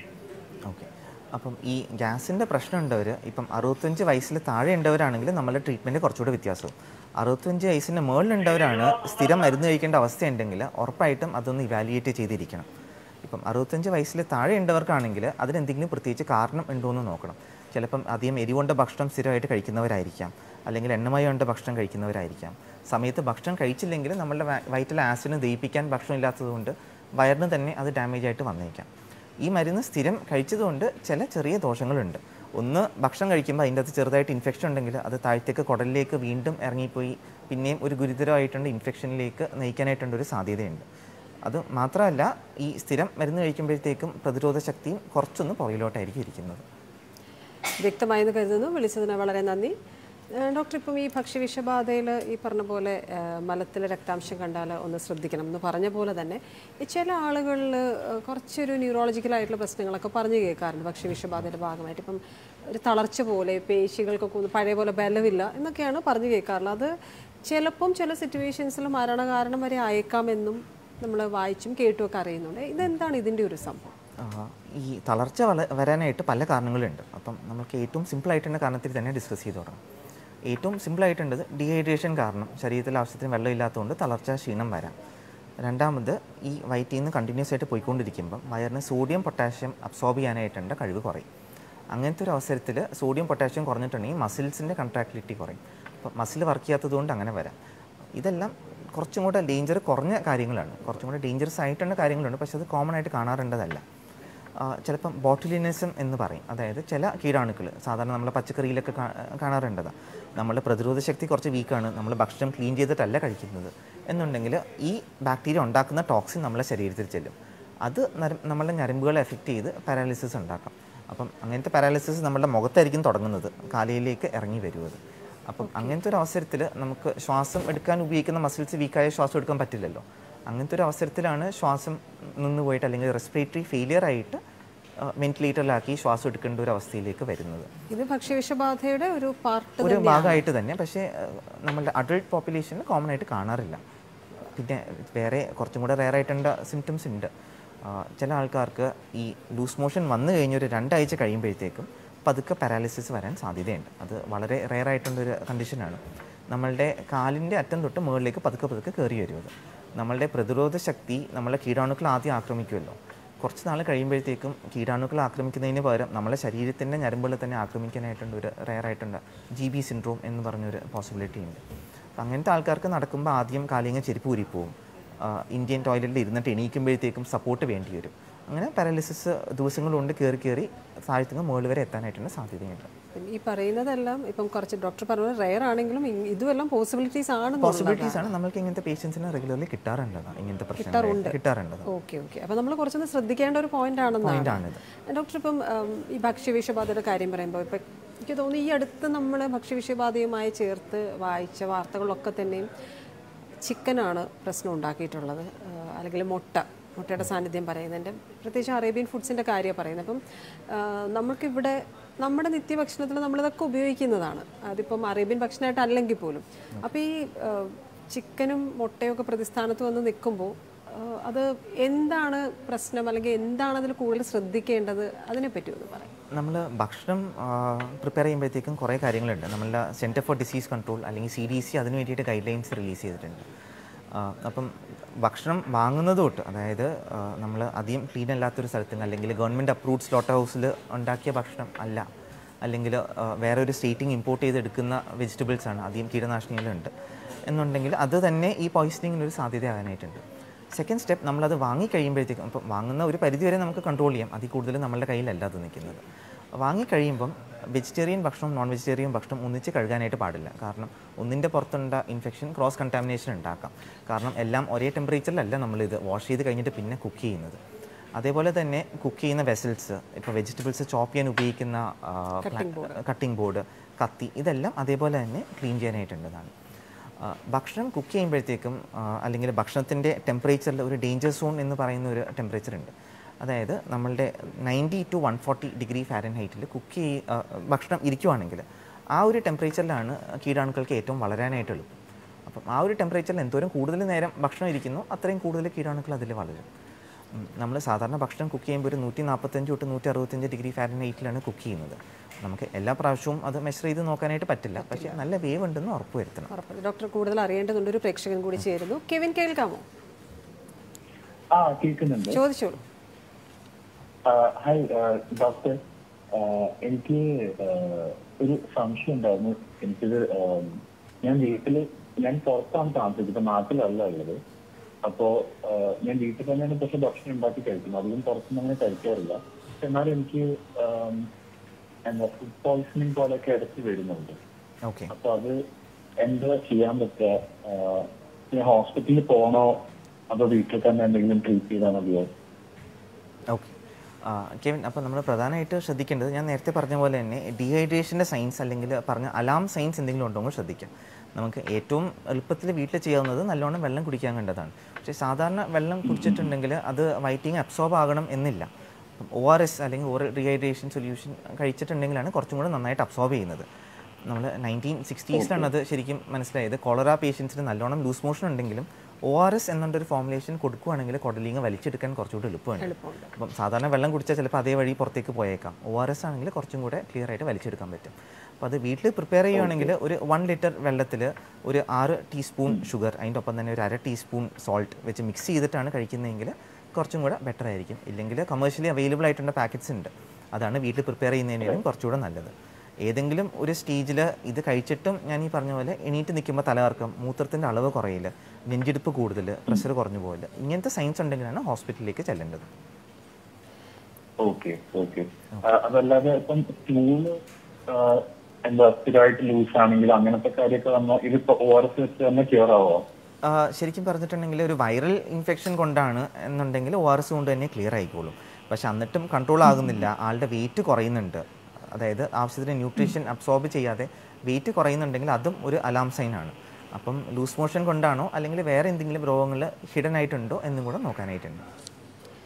ഓക്കെ അപ്പം ഈ ഗ്യാസിൻ്റെ പ്രശ്നം ഉണ്ടവർ ഇപ്പം അറുപത്തഞ്ച് വയസ്സിൽ താഴെ ഉണ്ടവരാണെങ്കിൽ നമ്മളുടെ ട്രീറ്റ്മെൻറ്റ് കുറച്ചുകൂടെ വ്യത്യാസവും അറുപത്തഞ്ച് വയസ്സിൻ്റെ മുകളിലുണ്ടവരാണ് സ്ഥിരം മരുന്ന് കഴിക്കേണ്ട അവസ്ഥയുണ്ടെങ്കിൽ ഉറപ്പായിട്ടും അതൊന്ന് ഇവാലുവേറ്റ് ചെയ്തിരിക്കണം ഇപ്പം അറുപത്തഞ്ച് വയസ്സിൽ താഴെ ഉണ്ടവർക്കാണെങ്കിൽ അതിനെന്തെങ്കിലും പ്രത്യേകിച്ച് കാരണം ഉണ്ടോ എന്ന് നോക്കണം ചിലപ്പം അധികം എരിവുണ്ട ഭക്ഷണം സ്ഥിരമായിട്ട് കഴിക്കുന്നവരായിരിക്കാം അല്ലെങ്കിൽ എണ്ണമയമുണ്ട ഭക്ഷണം കഴിക്കുന്നവരായിരിക്കാം സമയത്ത് ഭക്ഷണം കഴിച്ചില്ലെങ്കിൽ നമ്മളുടെ വയറ്റിലെ ആസിഡിന് ദഹിപ്പിക്കാൻ ഭക്ഷണം ഇല്ലാത്തതുകൊണ്ട് വയറിന് തന്നെ അത് ഡാമേജ് ആയിട്ട് വന്നേക്കാം ഈ മരുന്ന് സ്ഥിരം കഴിച്ചതുകൊണ്ട് ചില ചെറിയ ദോഷങ്ങളുണ്ട് ഒന്ന് ഭക്ഷണം കഴിക്കുമ്പോൾ അതിൻ്റെ അകത്ത് ചെറുതായിട്ട് ഇൻഫെക്ഷൻ ഉണ്ടെങ്കിൽ അത് താഴത്തേക്ക് കുടലിലേക്ക് വീണ്ടും ഇറങ്ങിപ്പോയി പിന്നെയും ഒരു ഗുരുതരമായിട്ടുണ്ട് ഇൻഫെക്ഷനിലേക്ക് നയിക്കാനായിട്ടുണ്ട് ഒരു സാധ്യതയുണ്ട് അത് മാത്രമല്ല ഈ സ്ഥിരം മരുന്ന് കഴിക്കുമ്പോഴത്തേക്കും പ്രതിരോധ ശക്തിയും കുറച്ചൊന്ന് പുറകിലോട്ടായിരിക്കും ഇരിക്കുന്നത് വ്യക്തമായെന്ന് കരുതുന്നു വിളിച്ചതിന് വളരെ നന്ദി ഏഹ് ഡോക്ടർ ഇപ്പം ഈ ഭക്ഷ്യവിഷബാധയിൽ ഈ പറഞ്ഞ പോലെ മലത്തിൽ രക്താംശം കണ്ടാൽ ഒന്ന് ശ്രദ്ധിക്കണം എന്ന് പറഞ്ഞ പോലെ തന്നെ ഈ ചില ആളുകളിൽ കുറച്ചൊരു ന്യൂറോളജിക്കലായിട്ടുള്ള പ്രശ്നങ്ങളൊക്കെ പറഞ്ഞു കേൾക്കാറുണ്ട് ഭക്ഷ്യവിഷബാധയുടെ ഭാഗമായിട്ട് ഇപ്പം ഒരു തളർച്ച പോലെ പേശികൾക്കൊക്കെ ഒന്ന് പഴയ പോലെ ബലമില്ല എന്നൊക്കെയാണ് പറഞ്ഞു കേൾക്കാറുള്ളത് അത് ചിലപ്പം ചില സിറ്റുവേഷൻസിൽ മരണകാരണം വരെ അയക്കാമെന്നും നമ്മൾ വായിച്ചും കേട്ടുമൊക്കെ അറിയുന്നുണ്ട് ഇതെന്താണ് ഇതിൻ്റെ ഒരു സംഭവം ആ, ഈ തളർച്ച വള വരാനായിട്ട് പല കാരണങ്ങളുണ്ട് അപ്പം നമുക്ക് ഏറ്റവും സിമ്പിളായിട്ടുള്ള കാരണത്തിൽ തന്നെ ഡിസ്കസ് ചെയ്ത് തുടങ്ങാം ഏറ്റവും സിമ്പിളായിട്ടുള്ളത് ഡീഹൈഡ്രേഷൻ കാരണം ശരീരത്തിൽ ആവശ്യത്തിന് വെള്ളം ഇല്ലാത്തതുകൊണ്ട് തളർച്ച ക്ഷീണം വരാം രണ്ടാമത് ഈ വയറ്റിൽ നിന്ന് കണ്ടിന്യൂസ് ആയിട്ട് പോയിക്കൊണ്ടിരിക്കുമ്പം വയറിന് സോഡിയം പൊട്ടാഷ്യം അബ്സോർബ് ചെയ്യാനായിട്ടുണ്ട് കഴിവ് കുറയും അങ്ങനത്തെ ഒരു അവസരത്തിൽ സോഡിയം പൊട്ടാഷ്യം കുറഞ്ഞിട്ടുണ്ടെങ്കിൽ മസിൽസിൻ്റെ കൺട്രാക്ടിലിറ്റി കുറയും അപ്പം മസിൽ വർക്ക് ചെയ്യാത്തതുകൊണ്ട് അങ്ങനെ വരാം ഇതെല്ലാം കുറച്ചും കൂടെ ഡേഞ്ചർ കുറഞ്ഞ കാര്യങ്ങളാണ് കുറച്ചും കൂടെ ഡേഞ്ചറസ് ആയിട്ടുള്ള കാര്യങ്ങളുണ്ട് പക്ഷെ അത് കോമൺ ആയിട്ട് കാണാറുണ്ടതല്ല ആ, ചിലപ്പം ബോട്ടുലിനിസം എന്ന് പറയും അതായത് ചില കീടാണുക്കൾ സാധാരണ നമ്മൾ പച്ചക്കറിയിലൊക്കെ കാ- കാണാറുണ്ടതാണ് നമ്മുടെ പ്രതിരോധ ശക്തി കുറച്ച് വീക്കാണ് നമ്മൾ ഭക്ഷണം ക്ലീൻ ചെയ്തിട്ടല്ല കഴിക്കുന്നത് എന്നുണ്ടെങ്കിൽ ഈ ബാക്ടീരിയ ഉണ്ടാക്കുന്ന ടോക്സിൻ നമ്മളെ ശരീരത്തിൽ ചെല്ലും അത് നര- നമ്മളുടെ ഞരമ്പുകളെ എഫക്റ്റ് ചെയ്ത് പാരാലിസിസ് ഉണ്ടാക്കാം അപ്പം അങ്ങനത്തെ പാരാലിസിസ് നമ്മുടെ മുഖത്തായിരിക്കും തുടങ്ങുന്നത് കാലയിലേക്ക് ഇറങ്ങി വരുന്നത് അപ്പം അങ്ങനത്തെ ഒരു അവസരത്തിൽ നമുക്ക് ശ്വാസം എടുക്കാൻ ഉപയോഗിക്കുന്ന മസിൽസ് വീക്കായ ശ്വാസം എടുക്കാൻ പറ്റില്ലല്ലോ അങ്ങനത്തെ ഒരു അവസരത്തിലാണ് ശ്വാസം നിന്ന് പോയിട്ട് അല്ലെങ്കിൽ റെസ്പിറേറ്ററി ഫെയിലിയർ ആയിട്ട് വെന്റിലേറ്ററിലാക്കി ശ്വാസം എടുക്കേണ്ട ഒരു അവസ്ഥയിലേക്ക് വരുന്നത് ഇത് ഭക്ഷ്യവിഷബാധയുടെ ഒരു പാർട്ട് ഒരു ഭാഗമായിട്ട് തന്നെ പക്ഷേ ഏഹ്, നമ്മളുടെ അഡൾട്ട് പോപ്പുലേഷനിൽ കോമൺ ആയിട്ട് കാണാറില്ല പിന്നെ വേറെ കുറച്ചും കൂടെ റെയർ ആയിട്ടുണ്ട് സിംറ്റംസ് ഉണ്ട് ആ, ചില ആൾക്കാർക്ക് ഈ ലൂസ് മോഷൻ വന്നു കഴിഞ്ഞൊരു രണ്ടാഴ്ച കഴിയുമ്പോഴത്തേക്കും പതുക്കെ പാരാലിസിസ് വരാൻ സാധ്യതയുണ്ട് അത് വളരെ റെയർ ആയിട്ടുള്ളൊരു കണ്ടീഷനാണ് നമ്മളുടെ കാലിൻ്റെ അറ്റം തൊട്ട് മുകളിലേക്ക് പതുക്കെ പതുക്കെ കയറി വരും അത് നമ്മളുടെ പ്രതിരോധ ശക്തി നമ്മളെ കീടാണുക്കൾ ആദ്യം ആക്രമിക്കുമല്ലോ കുറച്ച് നാൾ കഴിയുമ്പോഴത്തേക്കും കീടാണുക്കൾ ആക്രമിക്കുന്നതിന് പകരം നമ്മളെ ശരീരത്തിൻ്റെ ഞരമ്പുകൾ തന്നെ ആക്രമിക്കാനായിട്ടുണ്ട് ഒരു റെയർ ആയിട്ടുണ്ട് ജി ബി സിൻഡ്രോം എന്ന് പറഞ്ഞൊരു പോസിബിലിറ്റി ഉണ്ട് അപ്പം അങ്ങനത്തെ ആൾക്കാർക്ക് നടക്കുമ്പോൾ ആദ്യം കാലിങ്ങ ചെരുപ്പ് ഊരിപ്പോവും ആ, ഇന്ത്യൻ ടോയ്ലറ്റിൽ ഇരുന്നിട്ട് എണീക്കുമ്പോഴത്തേക്കും സപ്പോർട്ട് വേണ്ടി വരും അങ്ങനെ പാരാലിസിസ് ദിവസങ്ങൾ കൊണ്ട് കയറി കയറി താഴ്ത്തുനിന്ന് മുകളിൽ വരെ എത്താനായിട്ടുണ്ട് സാധ്യതയുണ്ട് ഈ പറയുന്നതെല്ലാം ഇപ്പം കുറച്ച് ഡോക്ടർ പറഞ്ഞത് റെയർ ആണെങ്കിലും ഇ- ഇതുമെല്ലാം പോസിബിലിറ്റീസ് ആണ് പോസിബിലിറ്റീസ് ആണ് നമ്മൾക്ക് ഇങ്ങനത്തെ പേഷ്യൻസിനെ റെഗുലർലി കിട്ടാറുണ്ട് ഇങ്ങനത്തെ പ്രശ്നങ്ങൾ കിട്ടാറുണ്ട് ഓക്കെ ഓക്കെ അപ്പോൾ നമ്മൾ കുറച്ചൊന്ന് ശ്രദ്ധിക്കേണ്ട ഒരു പോയിന്റ് ആണെന്നാണ് ആണിത്. ഡോക്ടർ ഇപ്പം ഉം, ഈ ഭക്ഷ്യവിഷബാധയുടെ കാര്യം പറയുമ്പോൾ ഇപ്പം എനിക്ക് തോന്നുന്നു ഈ അടുത്ത് നമ്മൾ ഭക്ഷ്യവിഷബാധയുമായി ചേർത്ത് വായിച്ച വാർത്തകളിലൊക്കെ തന്നെയും ചിക്കനാണ് പ്രശ്നം ഉണ്ടാക്കിയിട്ടുള്ളത് ആ, അല്ലെങ്കിൽ മുട്ട മുട്ടയുടെ സാന്നിധ്യം പറയുന്നതിൻ്റെ പ്രത്യേകിച്ച് അറേബ്യൻ ഫുഡ്സിൻ്റെ കാര്യമാണ് പറയുന്നത് അപ്പം ആ, നമുക്കിവിടെ നമ്മുടെ നിത്യഭക്ഷണത്തിൽ നമ്മളിതൊക്കെ ഉപയോഗിക്കുന്നതാണ് അതിപ്പം അറേബ്യൻ ഭക്ഷണമായിട്ട് അല്ലെങ്കിൽ പോലും അപ്പോൾ ഈ ആ, ചിക്കനും മുട്ടയും ഒക്കെ പ്രതിസ്ഥാനത്ത് വന്ന് നിൽക്കുമ്പോൾ ആഹ് അത് എന്താണ് പ്രശ്നം അല്ലെങ്കിൽ എന്താണ് അതിൽ കൂടുതൽ ശ്രദ്ധിക്കേണ്ടത് അതിനെപ്പറ്റി ഒന്ന് പറയാം നമ്മൾ ഭക്ഷണം പ്രിപ്പയർ ചെയ്യുമ്പോഴത്തേക്കും കുറേ കാര്യങ്ങളുണ്ട് നമ്മളുടെ സെൻറ്റർ ഫോർ ഡിസീസ് കൺട്രോൾ അല്ലെങ്കിൽ സി ഡി സി അതിന് വേണ്ടിയിട്ട് ഗൈഡ് ലൈൻസ് റിലീസ് ചെയ്തിട്ടുണ്ട് ആ, അപ്പം ഭക്ഷണം വാങ്ങുന്നത് തൊട്ട് അതായത് നമ്മൾ അധികം ക്ലീൻ അല്ലാത്തൊരു സ്ഥലത്ത് നിന്ന് അല്ലെങ്കിൽ ഗവൺമെൻറ് അപ്രൂവ്ഡ് സ്ലോട്ട് ഹൗസിൽ ഉണ്ടാക്കിയ ഭക്ഷണം അല്ല അല്ലെങ്കിൽ വേറെ ഒരു സ്റ്റേറ്റിംഗ് ഇമ്പോർട്ട് ചെയ്തെടുക്കുന്ന വെജിറ്റബിൾസ് ആണ് അധികം കീടനാശിനികളുണ്ട് എന്നുണ്ടെങ്കിൽ അത് തന്നെ ഈ പോയിസണിങ്ങിന് ഒരു സാധ്യതയാകാനായിട്ടുണ്ട് സെക്കൻഡ് സ്റ്റെപ്പ് നമ്മളത് വാങ്ങിക്കഴിയുമ്പോഴത്തേക്കും അപ്പം വാങ്ങുന്ന ഒരു പരിധി വരെ നമുക്ക് കൺട്രോൾ ചെയ്യാം അതിൽ കൂടുതൽ നമ്മളുടെ കയ്യിലല്ല അത് നിൽക്കുന്നത് വാങ്ങിക്കഴിയുമ്പം വെജിറ്റേറിയൻ ഭക്ഷണം നോൺ വെജിറ്റേറിയൻ ഭക്ഷണം ഒന്നിച്ച് കഴുകാനായിട്ട് പാടില്ല കാരണം ഒന്നിൻ്റെ പുറത്തുണ്ട ഇൻഫെക്ഷൻ ക്രോസ് കണ്ടാമിനേഷൻ ഉണ്ടാക്കാം കാരണം എല്ലാം ഒരേ ടെമ്പറേച്ചറിലല്ല നമ്മളിത് വാഷ് ചെയ്ത് കഴിഞ്ഞിട്ട് പിന്നെ കുക്ക് ചെയ്യുന്നത് അതേപോലെ തന്നെ കുക്ക് ചെയ്യുന്ന വെസൽസ് ഇപ്പോൾ വെജിറ്റബിൾസ് ചോപ്പ് ചെയ്യാൻ ഉപയോഗിക്കുന്ന കട്ടിംഗ് ബോർഡ് കത്തി ഇതെല്ലാം അതേപോലെ തന്നെ ക്ലീൻ ചെയ്യാനായിട്ടുള്ളതാണ് ആ, ഭക്ഷണം കുക്ക് ചെയ്യുമ്പോഴത്തേക്കും ആ, അല്ലെങ്കിൽ ഭക്ഷണത്തിൻ്റെ ടെമ്പറേച്ചറിൽ ഒരു ഡേഞ്ചർ സോൺ എന്ന് പറയുന്ന ഒരു ടെമ്പറേച്ചർ ഉണ്ട് അതായത് നമ്മളുടെ ninety to one forty degree ഫാരൻ ഹൈറ്റിൽ കുക്ക് ചെയ്യ ആ, ഭക്ഷണം ഇരിക്കുവാണെങ്കിൽ ആ ഒരു ടെമ്പറേച്ചറിലാണ് കീടാണുക്കൾക്ക് ഏറ്റവും വളരാനായിട്ട് എളുപ്പം അപ്പം ആ ഒരു ടെമ്പറേച്ചറിൽ എന്തോരം കൂടുതൽ നേരം ഭക്ഷണം ഇരിക്കുന്നു അത്രയും കൂടുതൽ കീടാണുക്കൾ അതിൽ വളരും നമ്മൾ സാധാരണ ഭക്ഷണം കുക്ക് ചെയ്യുമ്പോൾ ഒരു നൂറ്റി നാൽപ്പത്തഞ്ച് തൊട്ട് നൂറ്റി അറുപത്തഞ്ച് ഡിഗ്രി ഫാരൻ ഹൈറ്റിലാണ് കുക്ക് ചെയ്യുന്നത് നമുക്ക് എല്ലാ പ്രാവശ്യവും അത് മെഷർ ചെയ്ത് നോക്കാനായിട്ട് പറ്റില്ല പക്ഷേ നല്ല വേവ് ഉണ്ടെന്ന് ഉറപ്പ് വരുത്തണം ഉറപ്പ് ഡോക്ടർ കൂടുതൽ അറിയേണ്ടതുണ്ട് ഒരു പ്രേക്ഷകൻ കൂടി ചേരുന്നു കെവിൻ കേൾക്കാമോ ആ കേൾക്കുന്നുണ്ട് ചോദിച്ചോളൂ ആ, ഹായ് ആ, ഡോക്ടർ ആ, എനിക്ക് ആ, ഒരു സംശയം ഉണ്ടായിരുന്നു എനിക്കിത് ആ, ഞാൻ വീട്ടില് ഞാൻ പുറത്താണ് താമസിക്കുന്നത് നാട്ടിലല്ല ഉള്ളത് അപ്പോ ആ, ഞാൻ വീട്ടിൽ തന്നെയാണ് പക്ഷെ ഭക്ഷണം ഉണ്ടാക്കി കഴിക്കുന്നത് അധികം പുറത്തുനിന്ന് അങ്ങനെ കഴിക്കാറില്ല പക്ഷെ എന്നാലും എനിക്ക് ആ, എന്താ ഫുഡ് പോയ്സണിങ് പോലെയൊക്കെ ഇടയ്ക്ക് വരുന്നുണ്ട് ഓക്കെ അപ്പൊ അത് എന്താ ചെയ്യാൻ പറ്റുക ആ, ഞാൻ ഹോസ്പിറ്റലിൽ പോകണോ അതോ വീട്ടിൽ തന്നെ എന്തെങ്കിലും ട്രീറ്റ് ചെയ്താൽ മതിയോ ഓക്കെ കെവിൻ അപ്പോൾ നമ്മൾ പ്രധാനമായിട്ട് ശ്രദ്ധിക്കേണ്ടത് ഞാൻ നേരത്തെ പറഞ്ഞ പോലെ തന്നെ ഡീഹൈഡ്രേഷൻ്റെ സൈൻസ് അല്ലെങ്കിൽ പറഞ്ഞ അലാം സൈൻസ് എന്തെങ്കിലും ഉണ്ടോ എന്ന് ശ്രദ്ധിക്കാം നമുക്ക് ഏറ്റവും എളുപ്പത്തിൽ വീട്ടിൽ ചെയ്യാവുന്നത് നല്ലോണം വെള്ളം കുടിക്കാൻ കണ്ടതാണ് പക്ഷേ സാധാരണ വെള്ളം കുടിച്ചിട്ടുണ്ടെങ്കിൽ അത് വൈറ്റിങ് അബ്സോർബ് ആകണം എന്നില്ല ഒ ആർ എസ് അല്ലെങ്കിൽ ഓറൽ ഡീഹൈഡ്രേഷൻ സൊല്യൂഷൻ കഴിച്ചിട്ടുണ്ടെങ്കിലാണ് കുറച്ചും കൂടെ നന്നായിട്ട് അബ്സോർബ് ചെയ്യുന്നത് നമ്മൾ നയൻറ്റീൻ സിക്സ്റ്റീസിലാണ് അത് ശരിക്കും മനസ്സിലായത് കോളറ പേഷ്യൻസിന് നല്ലോണം ലൂസ് മോഷൻ ഉണ്ടെങ്കിലും ഒ ആർ എസ് എന്നുള്ളൊരു ഫോർമുലേഷൻ കൊടുക്കുകയാണെങ്കിൽ കുടലിങ്ങ വലിച്ചെടുക്കാൻ കുറച്ചുകൂടി എളുപ്പമാണ് അപ്പം സാധാരണ വെള്ളം കുടിച്ചാൽ ചിലപ്പോൾ അതേ വഴി പുറത്തേക്ക് പോയേക്കാം ഒ ആർ എസ് ആണെങ്കിൽ കുറച്ചും കൂടെ ക്ലിയർ ആയിട്ട് വലിച്ചെടുക്കാൻ പറ്റും അപ്പോൾ അത് വീട്ടിൽ പ്രിപ്പയർ ചെയ്യുകയാണെങ്കിൽ ഒരു വൺ ലിറ്റർ വെള്ളത്തിൽ ഒരു ആറ് ടീസ്പൂൺ ഷുഗർ അതിൻ്റെ ഒപ്പം തന്നെ ഒരു അര ടീസ്പൂൺ സോൾട്ട് വെച്ച് മിക്സ് ചെയ്തിട്ടാണ് കഴിക്കുന്നതെങ്കിൽ കുറച്ചും കൂടെ ബെറ്റർ ആയിരിക്കും ഇല്ലെങ്കിൽ കമേഴ്ഷ്യലി അവൈലബിൾ ആയിട്ടുള്ള പാക്കറ്റ്സ് ഉണ്ട് അതാണ് വീട്ടിൽ പ്രിപ്പയർ ചെയ്യുന്നതിനും കുറച്ചുകൂടെ നല്ലത് ഏതെങ്കിലും ഒരു സ്റ്റേജിൽ ഇത് കഴിച്ചിട്ടും ഞാൻ ഈ പറഞ്ഞ പോലെ എണീറ്റ് നിൽക്കുമ്പോൾ തലകറക്കം മൂത്രത്തിൻ്റെ അളവ് കുറയില്ല നെഞ്ചിടിപ്പ് കൂടുതൽ പ്രഷർ കുറഞ്ഞു പോകില്ല ഇങ്ങനത്തെ സയൻസ് ഉണ്ടെങ്കിലാണ് ഹോസ്പിറ്റലിലേക്ക് ചെല്ലേണ്ടത് ഓക്കെ ഓക്കെ അതല്ലാതെ ഇപ്പം സ്റ്റൂള് എന്താ സ്ഥിരമായിട്ട് ലൂസ് ആണെങ്കിൽ അങ്ങനത്തെ കാര്യമൊക്കെ വന്നാൽ ഇതിപ്പോ ഒ ആർ എസ് വെച്ച് തന്നെ ക്യൂർ ആവോ ആ, ശരിക്കും പറഞ്ഞിട്ടുണ്ടെങ്കിൽ ഒരു വൈറൽ ഇൻഫെക്ഷൻ കൊണ്ടാണ് എന്നുണ്ടെങ്കിൽ ഒ ആർ എസ് കൊണ്ട് തന്നെ ക്ലിയർ ആയിക്കോളും പക്ഷെ എന്നിട്ടും കൺട്രോൾ ആകുന്നില്ല ആളുടെ വെയിറ്റ് കുറയുന്നുണ്ട് അതായത് ആവശ്യത്തിന് ന്യൂട്രീഷൻ അബ്സോർബ് ചെയ്യാതെ വെയിറ്റ് കുറയുന്നുണ്ടെങ്കിൽ അതും ഒരു അലാം സൈൻ ആണ് അപ്പം ലൂസ് മോഷൻ കൊണ്ടാണോ അല്ലെങ്കിൽ വേറെ എന്തെങ്കിലും രോഗങ്ങൾ ഹിഡൻ ആയിട്ടുണ്ടോ എന്നും കൂടെ നോക്കാനായിട്ടുണ്ട്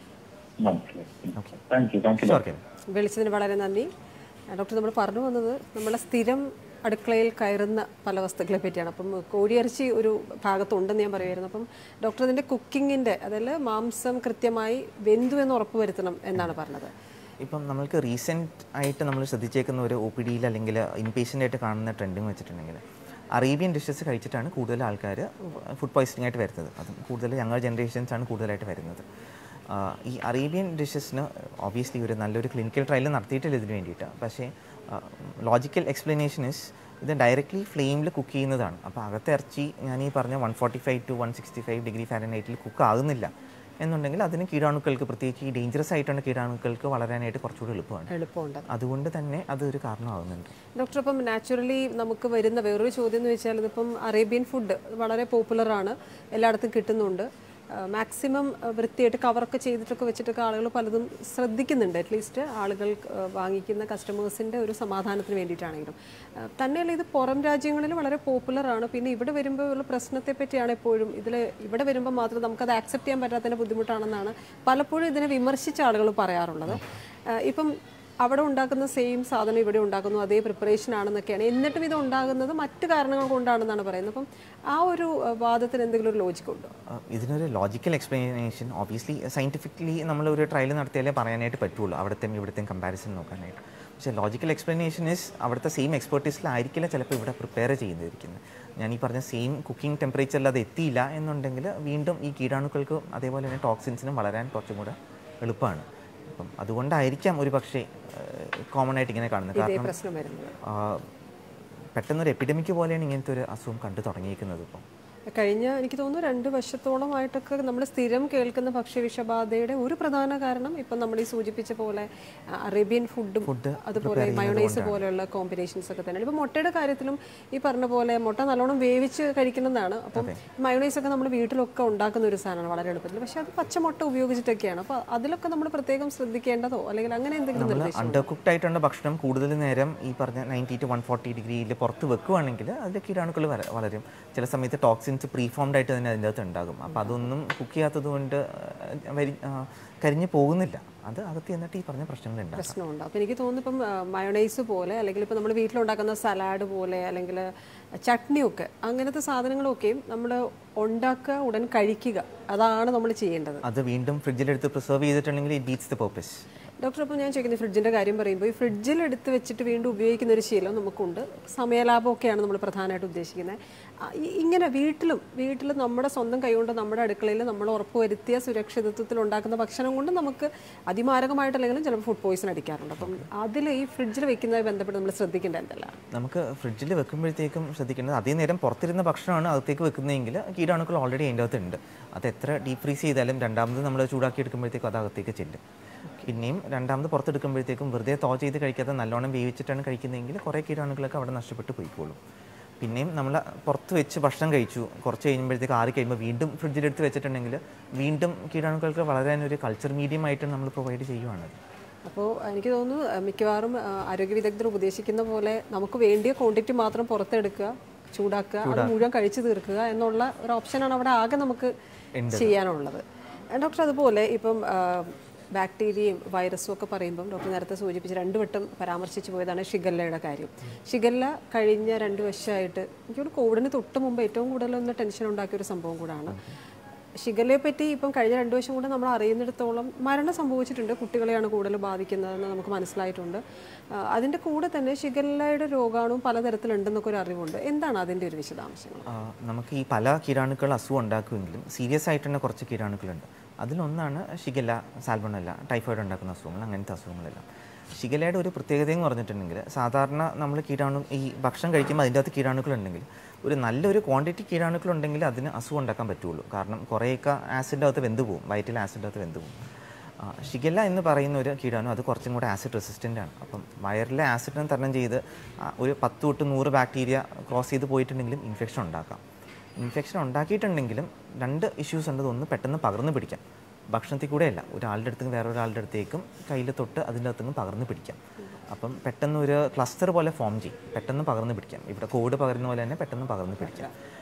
മനസ്സിലായി okay thank you thank you sure Kevin വിളിച്ചതിന് വളരെ നന്ദി ആ, ഡോക്ടർ നമ്മൾ പറഞ്ഞു വന്നത് നമ്മളെ സ്ഥിരം അടുക്കളയിൽ കയറുന്ന പല വസ്തുക്കളെ പറ്റിയാണ് അപ്പം കോഴിയിറച്ചി ഒരു ഭാഗത്തുണ്ടെന്ന് ഞാൻ പറയുമായിരുന്നു അപ്പം ഡോക്ടർ ഇതിൻ്റെ കുക്കിങ്ങിൻ്റെ അതായത് മാംസം കൃത്യമായി വെന്തു എന്ന് ഉറപ്പ് വരുത്തണം എന്നാണ് പറഞ്ഞത് ഇപ്പം നമ്മൾക്ക് റീസെൻ്റ് ആയിട്ട് നമ്മൾ ശ്രദ്ധിച്ചേക്കുന്ന ഒരു ഒ പി ഡിയിൽ അല്ലെങ്കിൽ ഇൻപേഷ്യൻ്റ് ആയിട്ട് കാണുന്ന ട്രെൻഡിങ് വെച്ചിട്ടുണ്ടെങ്കിൽ അറേബ്യൻ ഡിഷസ് കഴിച്ചിട്ടാണ് കൂടുതൽ ആൾക്കാർ ഫുഡ് പോയ്സണിംഗ് ആയിട്ട് വരുന്നത് അതും കൂടുതൽ ഞങ്ങൾ ജനറേഷൻസ് ആണ് കൂടുതലായിട്ട് വരുന്നത് ആ, ഈ അറേബ്യൻ ഡിഷസിന് ഓബിയസ്ലി ഒരു നല്ലൊരു ക്ലിനിക്കൽ ട്രയൽ നടത്തിയിട്ടില്ല ഇതിന് വേണ്ടിയിട്ട് പക്ഷേ ലോജിക്കൽ എക്സ്പ്ലനേഷൻ ഇസ് ഇത് ഡയറക്റ്റ്ലി ഫ്ലെയിമിൽ കുക്ക് ചെയ്യുന്നതാണ് അപ്പോൾ അകത്തെ ഇറച്ചി ഞാൻ ഈ പറഞ്ഞ one forty five to one sixty five degree ഫാരനൈറ്റിൽ കുക്ക് ആകുന്നില്ല എന്നുണ്ടെങ്കിൽ അതിന് കീടാണുക്കൾക്ക് പ്രത്യേകിച്ച് ഈ ഡേഞ്ചറസ് ആയിട്ടുള്ള കീടാണുക്കൾക്ക് വളരാനായിട്ട് കുറച്ചുകൂടി എളുപ്പമാണ് എളുപ്പമുണ്ട് അതുകൊണ്ട് തന്നെ അതൊരു കാരണമാകുന്നുണ്ട് ഡോക്ടർ അപ്പം നാച്ചുറലി നമുക്ക് വരുന്ന വേറൊരു ചോദ്യം എന്ന് വെച്ചാൽ ഇതിപ്പം അറേബ്യൻ ഫുഡ് വളരെ പോപ്പുലറാണ് എല്ലായിടത്തും കിട്ടുന്നുണ്ട് മാക്സിമം വൃത്തിയായിട്ട് കവറൊക്കെ ചെയ്തിട്ടൊക്കെ വെച്ചിട്ടൊക്കെ ആളുകൾ പലതും ശ്രദ്ധിക്കുന്നുണ്ട് അറ്റ്ലീസ്റ്റ് ആളുകൾ ആ, വാങ്ങിക്കുന്ന കസ്റ്റമേഴ്സിൻ്റെ ഒരു സമാധാനത്തിന് വേണ്ടിയിട്ടാണെങ്കിലും ആ, തന്നെയല്ല ഇത് പുറം രാജ്യങ്ങളിൽ വളരെ പോപ്പുലറാണ് പിന്നെ ഇവിടെ വരുമ്പോൾ ഉള്ള പ്രശ്നത്തെ പറ്റിയാണ് എപ്പോഴും ഇതിൽ ഇവിടെ വരുമ്പോൾ മാത്രം നമുക്കത് ആക്സെപ്റ്റ് ചെയ്യാൻ പറ്റാത്തതിൻ്റെ ബുദ്ധിമുട്ടാണെന്നാണ് പലപ്പോഴും ഇതിനെ വിമർശിച്ച ആളുകൾ പറയാറുള്ളത് ആ, ഇപ്പം അവിടെ ഉണ്ടാക്കുന്ന സെയിം സാധനം ഇവിടെ ഉണ്ടാക്കുന്നു അതേ പ്രിപ്പറേഷൻ ആണെന്നൊക്കെയാണ് എന്നിട്ടും ഇത് ഉണ്ടാകുന്നത് മറ്റു കാരണങ്ങൾ കൊണ്ടാണെന്നാണ് പറയുന്നത് അപ്പം ആ ഒരു അഹ്, വാദത്തിന് എന്തെങ്കിലും ഒരു ലോജിക് ഉണ്ടോ ആ, ഇതിനൊരു ലോജിക്കൽ എക്സ്പ്ലനേഷൻ ഓബിയസ്ലി സയൻറ്റിഫിക്കലി നമ്മൾ ഒരു ട്രയൽ നടത്തിയാലേ പറയാനായിട്ട് പറ്റുള്ളൂ അവിടുത്തെയും ഇവിടുത്തെയും കമ്പാരിസൺ നോക്കാനായിട്ട് പക്ഷേ ലോജിക്കൽ എക്സ്പ്ലനേഷൻ ഇസ് അവിടുത്തെ സെയിം എക്സ്പെർട്ടീസിലായിരിക്കില്ല ചിലപ്പോൾ ഇവിടെ പ്രിപ്പയർ ചെയ്തിരിക്കുന്നത് ഞാൻ ഈ പറഞ്ഞ സെയിം കുക്കിംഗ് ടെമ്പറേച്ചറിൽ അത് എത്തിയില്ല എന്നുണ്ടെങ്കിൽ വീണ്ടും ഈ കീടാണുക്കൾക്ക് അതേപോലെ തന്നെ ടോക്സിൻസിനും വളരാൻ കുറച്ചും കൂടെ എളുപ്പമാണ് അപ്പം അതുകൊണ്ടായിരിക്കാം ഒരു പക്ഷേ കോമൺ ആയിട്ട് ഇങ്ങനെ കാണുന്നത് ഇതേ കാരണം പ്രശ്നം വരുന്നത് ആ, പെട്ടെന്നൊരു എപ്പിഡമിക് പോലെയാണ് ഇങ്ങനത്തെ ഒരു അസുഖം കണ്ടു തുടങ്ങിയിരിക്കുന്നത് ഇപ്പം കഴിഞ്ഞ എനിക്ക് തോന്നുന്നു രണ്ട് വർഷത്തോളമായിട്ടൊക്കെ നമ്മൾ സ്ഥിരം കേൾക്കുന്ന ഭക്ഷ്യവിഷബാധയുടെ ഒരു പ്രധാന കാരണം ഇപ്പം നമ്മൾ ഈ സൂചിപ്പിച്ച പോലെ ആ, അറേബ്യൻ ഫുഡും ഫുഡ് അതുപോലെ മയോണൈസ് പോലെയുള്ള കോമ്പിനേഷൻസ് ഒക്കെ തന്നെയാണ് ഇപ്പം മുട്ടയുടെ കാര്യത്തിലും ഈ പറഞ്ഞ പോലെ മുട്ട നല്ലോണം വേവിച്ച് കഴിക്കുന്നതാണ് അപ്പം മയോണൈസ് ഒക്കെ നമ്മൾ വീട്ടിലൊക്കെ ഉണ്ടാക്കുന്ന ഒരു സാധനമാണ് വളരെ എളുപ്പത്തിൽ പക്ഷെ അത് പച്ചമുട്ട ഉപയോഗിച്ചിട്ടൊക്കെയാണ് അപ്പോൾ അതിലൊക്കെ നമ്മൾ പ്രത്യേകം ശ്രദ്ധിക്കേണ്ടതോ അല്ലെങ്കിൽ അങ്ങനെ എന്തെങ്കിലും നമ്മൾ നിർദ്ദേശം അണ്ടർ കുക്ഡ് ആയിട്ടുള്ള ഭക്ഷണം കൂടുതൽ നേരം ഈ പറഞ്ഞ നയൻറ്റി ടു വൺ ഫോർട്ടി ഡിഗ്രിയിൽ പുറത്ത് വെക്കുവാണെങ്കിൽ അതിൽ കീടാണുക്കൾ വര വളരും ചില സമയത്ത് ടോക്സിൻസ് പ്രീഫോംഡ് ആയിട്ട് തന്നെ അതിൻ്റെ അകത്ത് ഉണ്ടാകും അപ്പോൾ അതൊന്നും കുക്ക് ചെയ്യാത്തത് കൊണ്ട് ആ, വരി ആ, കരിഞ്ഞു പോകുന്നില്ല അത് അകത്ത് ചെന്നിട്ട് ഈ പറഞ്ഞ പ്രശ്നങ്ങൾ ഉണ്ടാകും പ്രശ്നമുണ്ട് അപ്പോൾ എനിക്ക് തോന്നുന്നു ഇപ്പം മയോണൈസ് പോലെ അല്ലെങ്കിൽ ഇപ്പം നമ്മൾ വീട്ടിലുണ്ടാക്കുന്ന സലാഡ് പോലെ അല്ലെങ്കിൽ ചട്നിയൊക്കെ അങ്ങനത്തെ സാധനങ്ങളൊക്കെയും നമ്മൾ ഉണ്ടാക്കുക ഉടൻ കഴിക്കുക അതാണ് നമ്മൾ ചെയ്യേണ്ടത് അത് വീണ്ടും ഫ്രിഡ്ജിലെടുത്ത് പ്രിസർവ് ചെയ്തിട്ടുണ്ടെങ്കിൽ it beats the purpose doctor അപ്പോൾ ഞാൻ ചോദിക്കുന്നത് ഫ്രിഡ്ജിൻ്റെ കാര്യം പറയുമ്പോൾ ഈ ഫ്രിഡ്ജിൽ എടുത്ത് വെച്ചിട്ട് വീണ്ടും ഉപയോഗിക്കുന്ന ഒരു ശീലം നമുക്കുണ്ട് സമയലാഭമൊക്കെയാണ് നമ്മൾ പ്രധാനമായിട്ട് ഉദ്ദേശിക്കുന്നത് ആ, ഈ- ഇങ്ങനെ വീട്ടിലും വീട്ടിൽ നമ്മുടെ സ്വന്തം കൈകൊണ്ട് നമ്മുടെ അടുക്കളയിൽ നമ്മൾ ഉറപ്പുവരുത്തിയ സുരക്ഷിതത്വത്തിൽ ഉണ്ടാക്കുന്ന ഭക്ഷണം കൊണ്ട് നമുക്ക് അതിമാരകമായിട്ടല്ലെങ്കിലും ചിലപ്പോൾ ഫുഡ് പോയിസൺ അടിക്കാറുണ്ട് അപ്പം അതിൽ ഈ ഫ്രിഡ്ജിൽ വെക്കുന്നതുമായി ബന്ധപ്പെട്ട് നമ്മൾ ശ്രദ്ധിക്കേണ്ട എന്തല്ല നമുക്ക് ഫ്രിഡ്ജിൽ വെക്കുമ്പോഴത്തേക്കും ശ്രദ്ധിക്കേണ്ടത് അതേ നേരം പുറത്തിരുന്ന ഭക്ഷണമാണ് അകത്തേക്ക് വെക്കുന്നതെങ്കിൽ കീടാണുക്കൾ ഓൾറെഡി അതിൻ്റെ അകത്ത് ഉണ്ട് അത് എത്ര ഡീപ് ഫ്രീസ് ചെയ്താലും രണ്ടാമത് നമ്മൾ ചൂടാക്കി എടുക്കുമ്പോഴത്തേക്കും അത് അകത്തേക്ക് ചെല്ലും പിന്നെയും രണ്ടാമത് പുറത്തെടുക്കുമ്പോഴത്തേക്കും വെറുതെ തോ ചെയ്ത് കഴിക്കാതെ നല്ലോണം വേവിച്ചിട്ടാണ് കഴിക്കുന്നതെങ്കിൽ കുറേ കീടാണുക്കളൊക്കെ അവിടെ നഷ്ടപ്പെട്ട് പോയിക്കോളും പിന്നെയും നമ്മൾ പുറത്ത് വെച്ച് ഭക്ഷണം കഴിച്ചു കുറച്ച് കഴിയുമ്പോഴത്തേക്ക് ആറി കഴിയുമ്പോൾ വീണ്ടും ഫ്രിഡ്ജിലെടുത്ത് വെച്ചിട്ടുണ്ടെങ്കിൽ വീണ്ടും കീടാണുക്കൾക്ക് വളരാൻ ഒരു കൾച്ചർ മീഡിയം ആയിട്ട് നമ്മൾ പ്രൊവൈഡ് ചെയ്യുവാണ് അപ്പോൾ എനിക്ക് തോന്നുന്നു അഹ് മിക്കവാറും അഹ് ആരോഗ്യ വിദഗ്ധർ ഉപദേശിക്കുന്ന പോലെ നമുക്ക് വേണ്ടിയ ക്വാണ്ടിറ്റി മാത്രം പുറത്തെടുക്കുക ചൂടാക്കുക അത് മുഴുവൻ കഴിച്ചു തീർക്കുക എന്നുള്ള ഒരു ഓപ്ഷനാണ് അവിടെ ആകെ നമുക്ക് ചെയ്യാനുള്ളത് അഹ് ഡോക്ടർ അതുപോലെ ഇപ്പം ആഹ് ബാക്ടീരിയയും വൈറസും ഒക്കെ പറയുമ്പം ഡോക്ടർ നേരത്തെ സൂചിപ്പിച്ച് രണ്ട് വട്ടം പരാമർശിച്ചു പോയതാണ് ഷിഗല്ലയുടെ കാര്യം ഷിഗല്ല കഴിഞ്ഞ രണ്ട് വർഷമായിട്ട് എനിക്കൊരു കോവിഡിന് തൊട്ട് മുമ്പ് ഏറ്റവും കൂടുതൽ ഒന്ന് ടെൻഷൻ ഉണ്ടാക്കിയ ഒരു സംഭവം കൂടാണ് ഷിഗല്ലയെ പറ്റി ഇപ്പം കഴിഞ്ഞ രണ്ടു വർഷം കൂടെ നമ്മൾ അറിയുന്നിടത്തോളം മരണം സംഭവിച്ചിട്ടുണ്ട് കുട്ടികളെയാണ് കൂടുതൽ ബാധിക്കുന്നതെന്ന് നമുക്ക് മനസ്സിലായിട്ടുണ്ട് ആ, അതിൻ്റെ കൂടെ തന്നെ ഷിഗല്ലയുടെ രോഗാണുവും പലതരത്തിലുണ്ടെന്നൊക്കെ ഒരു അറിവുണ്ട് എന്താണ് അതിൻ്റെ ഒരു വിശദാംശങ്ങൾ ആ, നമുക്ക് ഈ പല കീടാണുക്കൾ അസുഖം ഉണ്ടാക്കുമെങ്കിലും സീരിയസ് ആയിട്ടുള്ള കുറച്ച് കീടാണുക്കളുണ്ട് അതിലൊന്നാണ് ഷിഗല്ല സാൽമണല്ല ടൈഫോയിഡ് ഉണ്ടാക്കുന്ന അസുഖങ്ങൾ അങ്ങനത്തെ അസുഖങ്ങളെല്ലാം ഷിഗല്ലയുടെ ഒരു പ്രത്യേകത എന്ന് പറഞ്ഞിട്ടുണ്ടെങ്കിൽ സാധാരണ നമ്മൾ കീടാണു ഈ ഭക്ഷണം കഴിക്കുമ്പോൾ അതിൻ്റെ അകത്ത് കീടാണുക്കൾ ഉണ്ടെങ്കിൽ ഒരു നല്ലൊരു ക്വാണ്ടിറ്റി കീടാണുക്കൾ ഉണ്ടെങ്കിൽ അതിന് അസുഖം ഉണ്ടാക്കാൻ പറ്റുള്ളൂ കാരണം കുറേയൊക്കെ ആസിഡിൻ്റെ അകത്ത് വെന്ത് പോകും വയറ്റിൽ ആസിഡിൻ്റെ അകത്ത് വെന്ത് പോകും ആ, ഷിഗല്ല എന്ന് പറയുന്ന ഒരു കീടാണു അത് കുറച്ചും കൂടെ ആസിഡ് റെസിസ്റ്റൻ്റ് ആണ് അപ്പം വയറിലെ ആസിഡിനെ തരണം ചെയ്ത് ആ, ഒരു പത്ത് തൊട്ട് നൂറ് ബാക്ടീരിയ ക്രോസ് ചെയ്ത് പോയിട്ടുണ്ടെങ്കിലും ഇൻഫെക്ഷൻ ഉണ്ടാക്കാം ഇൻഫെക്ഷൻ ഉണ്ടാക്കിയിട്ടുണ്ടെങ്കിലും രണ്ട് ഇഷ്യൂസ് ഉണ്ട് ഒന്ന് പെട്ടെന്ന് പകർന്നു പിടിക്കാം ഭക്ഷണത്തിൽ കൂടെയല്ല ഒരാളുടെ അടുത്ത് വേറെ ഒരാളുടെ അടുത്തേക്കും കയ്യിൽ തൊട്ട് അതിൻ്റെ അകത്തുനിന്ന് പകർന്നു പിടിക്കാം അപ്പം പെട്ടെന്ന് ഒരു ക്ലസ്റ്റർ പോലെ ഫോം ചെയ്യും പെട്ടെന്ന് പകർന്നു പിടിക്കാം ഇവിടെ കോവിഡ് പകരുന്ന പോലെ തന്നെ പെട്ടെന്ന് പകർന്നു പിടിക്കാം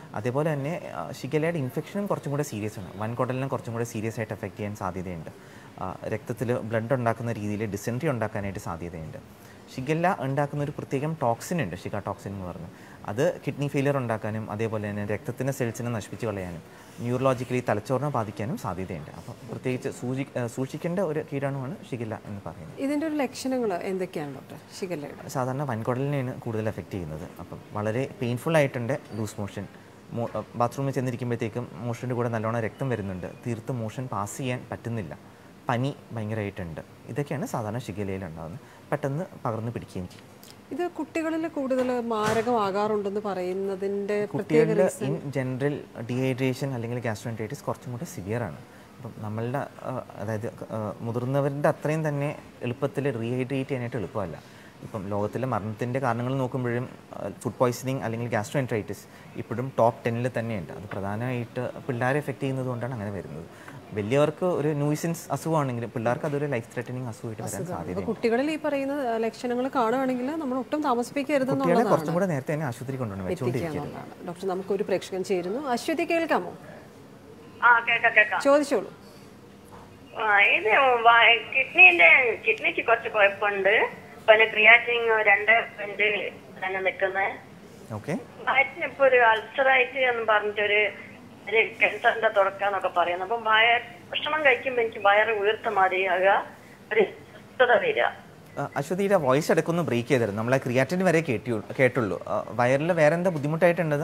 അതേപോലെ തന്നെ ആ, ഷിഗല്ലയുടെ ഇൻഫെക്ഷനും കുറച്ചും കൂടെ സീരിയസ് ആണ് വൻകുടലിനും കുറച്ചും കൂടെ സീരിയസ് ആയിട്ട് എഫക്റ്റ് ചെയ്യാൻ സാധ്യതയുണ്ട് രക്തത്തിൽ ബ്ലഡ് ഉണ്ടാക്കുന്ന രീതിയിൽ ഡിസെൻട്രി ഉണ്ടാക്കാനായിട്ട് സാധ്യതയുണ്ട് ഷിഗല്ല ഉണ്ടാക്കുന്ന ഒരു പ്രത്യേകം ടോക്സിൻ ഉണ്ട് ഷിഗ ടോക്സിൻ എന്ന് പറഞ്ഞ് അത് കിഡ്നി ഫെയിലിയർ ഉണ്ടാക്കാനും അതേപോലെ തന്നെ രക്തത്തിൻ്റെ സെൽസിനെ നശിപ്പിച്ച് കളയാനും ന്യൂറോളജിക്കലി തലച്ചോറിനെ ബാധിക്കാനും സാധ്യതയുണ്ട് അപ്പം പ്രത്യേകിച്ച് സൂചി ആ, സൂക്ഷിക്കേണ്ട ഒരു കീടാണുവാണ് ഷിഗല്ല എന്ന് പറയുന്നത് ഇതിന്റെ ഒരു ലക്ഷണങ്ങൾ എന്തൊക്കെയാണ് ഡോക്ടർ ഷിഗല്ലയുടെ സാധാരണ വൻകുടലിനെയാണ് കൂടുതൽ എഫക്റ്റ് ചെയ്യുന്നത് അപ്പം വളരെ പെയിൻഫുൾ ആയിട്ടുണ്ട് ലൂസ് മോഷൻ ബാത്റൂമിൽ ചെന്നിരിക്കുമ്പോഴത്തേക്കും മോഷൻ്റെ കൂടെ നല്ലോണം രക്തം വരുന്നുണ്ട് തീർത്ത് മോഷൻ പാസ് ചെയ്യാൻ പറ്റുന്നില്ല പനി ഭയങ്കരമായിട്ടുണ്ട് ഇതൊക്കെയാണ് സാധാരണ ഷിഗലയിൽ ഉണ്ടാകുന്നത് പെട്ടെന്ന് പകർന്ന് പിടിക്കുകയും ചെയ്യും ഇത് കുട്ടികളിൽ കൂടുതൽ മാരകമാകാറുണ്ടെന്ന് പറയുന്നതിന്റെ പ്രത്യേക കുട്ടികളിൽ ഇൻ ജനറൽ ഡീഹൈഡ്രേഷൻ അല്ലെങ്കിൽ ഗ്യാസ്ട്രോൻറ്റൈറ്റിസ് കുറച്ചും കൂടെ സിവിയർ ആണ് ഇപ്പം നമ്മളുടെ ആ, അതായത് ആ, മുതിർന്നവരുടെ അത്രയും തന്നെ എളുപ്പത്തിൽ റീഹൈഡ്രേറ്റ് ചെയ്യാനായിട്ട് എളുപ്പമല്ല ഇപ്പം ലോകത്തിലെ മരണത്തിൻ്റെ കാരണങ്ങൾ നോക്കുമ്പോഴും ഫുഡ് പോയ്സണിങ് അല്ലെങ്കിൽ ഗ്യാസ്ട്രോൻട്രൈറ്റിസ് ഇപ്പോഴും ടോപ്പ് ടെന്നിൽ തന്നെയുണ്ട് അത് പ്രധാനമായിട്ട് പിള്ളേരെ എഫക്റ്റ് ചെയ്യുന്നത് കൊണ്ടാണ് അങ്ങനെ വരുന്നത് വലിയവർക്ക് ഒരു ന്യൂസൻസ് അസുഖമാണെങ്കിലും പിള്ളേർക്ക് അതൊരു ലൈഫ് ത്രെറ്റനിങ് അസുഖമായിട്ട് വരാൻ അപ്പൊ സാധ്യതയുണ്ട് കുട്ടികളിൽ ഈ പറയുന്ന ലക്ഷണങ്ങൾ കാണുകയാണെങ്കിൽ നമ്മൾ ഒട്ടും കുട്ടികളെ താമസിപ്പിക്കരുതെന്നുള്ളതാണ് കുറച്ചും കൂടെ നേരത്തെ തന്നെ ആശുപത്രി കൊണ്ടുവരണം വെച്ചുകൊണ്ടിരിക്കരുത് എത്തിക്കാന്നുള്ളതാണ് ഡോക്ടർ നമുക്കൊരു പ്രേക്ഷകൻ ചേരുന്നു അശ്വതി കേൾക്കാമോ ആ കേക്കാം കേക്കാം ചോദിച്ചോളൂ ആ, ഇത് കിഡ്നിന്റെ കിഡ്നിക്ക് കുറച്ച് കുഴപ്പമുണ്ട് പിന്നെ ക്രിയാറ്റിൻ രണ്ട് പോയിന്റ് തന്നെ നിൽക്കുന്നത് ഓക്കെ വയറ്റിന് ഇപ്പൊ ഒരു അൾസറായിട്ട് എന്ന് പറഞ്ഞിട്ടൊരു ഒരു ക്യാൻസറിന്റെ തുടക്കാന്നൊക്കെ പറയുന്നു അപ്പം വയർ ഭക്ഷണം കഴിക്കുമ്പോ എനിക്ക് വയറ് ഉയർത്ത മാതിരിയാകുക ഒരു സ്വസ്ഥത വരിക ആ, അശ്വതിയുടെ വോയിസ് ഇടയ്ക്കൊന്ന് ബ്രേക്ക് ചെയ്തിരുന്നു നമ്മളെ ക്രിയാറ്റിൻ വരെ കേട്ടി കേട്ടുള്ളൂ വയറിൽ വേറെ എന്താ ബുദ്ധിമുട്ടായിട്ടുണ്ടത്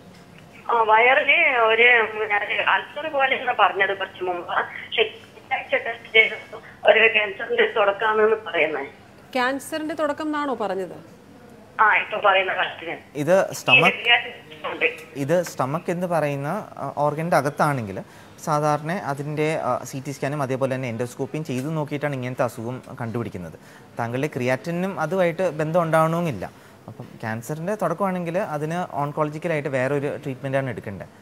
ആ വയറില് ഒരു അൾസർ പോലെയാണ് പറഞ്ഞത് കുറച്ച് മുമ്പ് പക്ഷെ ടെസ്റ്റ് ചെയ്തപ്പോ ഒരു ക്യാൻസറിന്റെ തുടക്കാന്ന് പറയുന്നത് ക്യാൻസറിന്റെ തുടക്കം എന്നാണോ പറഞ്ഞത് ആ ഇപ്പൊ പറയുന്ന കാര്യത്തിന് ഇത് സ്റ്റമക്ക് ഉണ്ട് ഇത് സ്റ്റമക്ക് എന്ന് പറയുന്ന ഓർഗൻ്റെ അകത്താണെങ്കിൽ സാധാരണ അതിൻ്റെ സി ടി സ്കാനും അതേപോലെ തന്നെ എൻഡോസ്കോപ്പിയും ചെയ്ത് നോക്കിയിട്ടാണ് ഇങ്ങനത്തെ അസുഖം കണ്ടുപിടിക്കുന്നത് താങ്കളുടെ ക്രിയാറ്റിനും അതുമായിട്ട് ബന്ധം ഉണ്ടാവണമെന്നില്ല അപ്പം ക്യാൻസറിൻ്റെ തുടക്കമാണെങ്കിൽ അതിന് ഓൺകോളജിക്കലായിട്ട് വേറൊരു ട്രീറ്റ്മെൻറ്റാണ് എടുക്കേണ്ടത്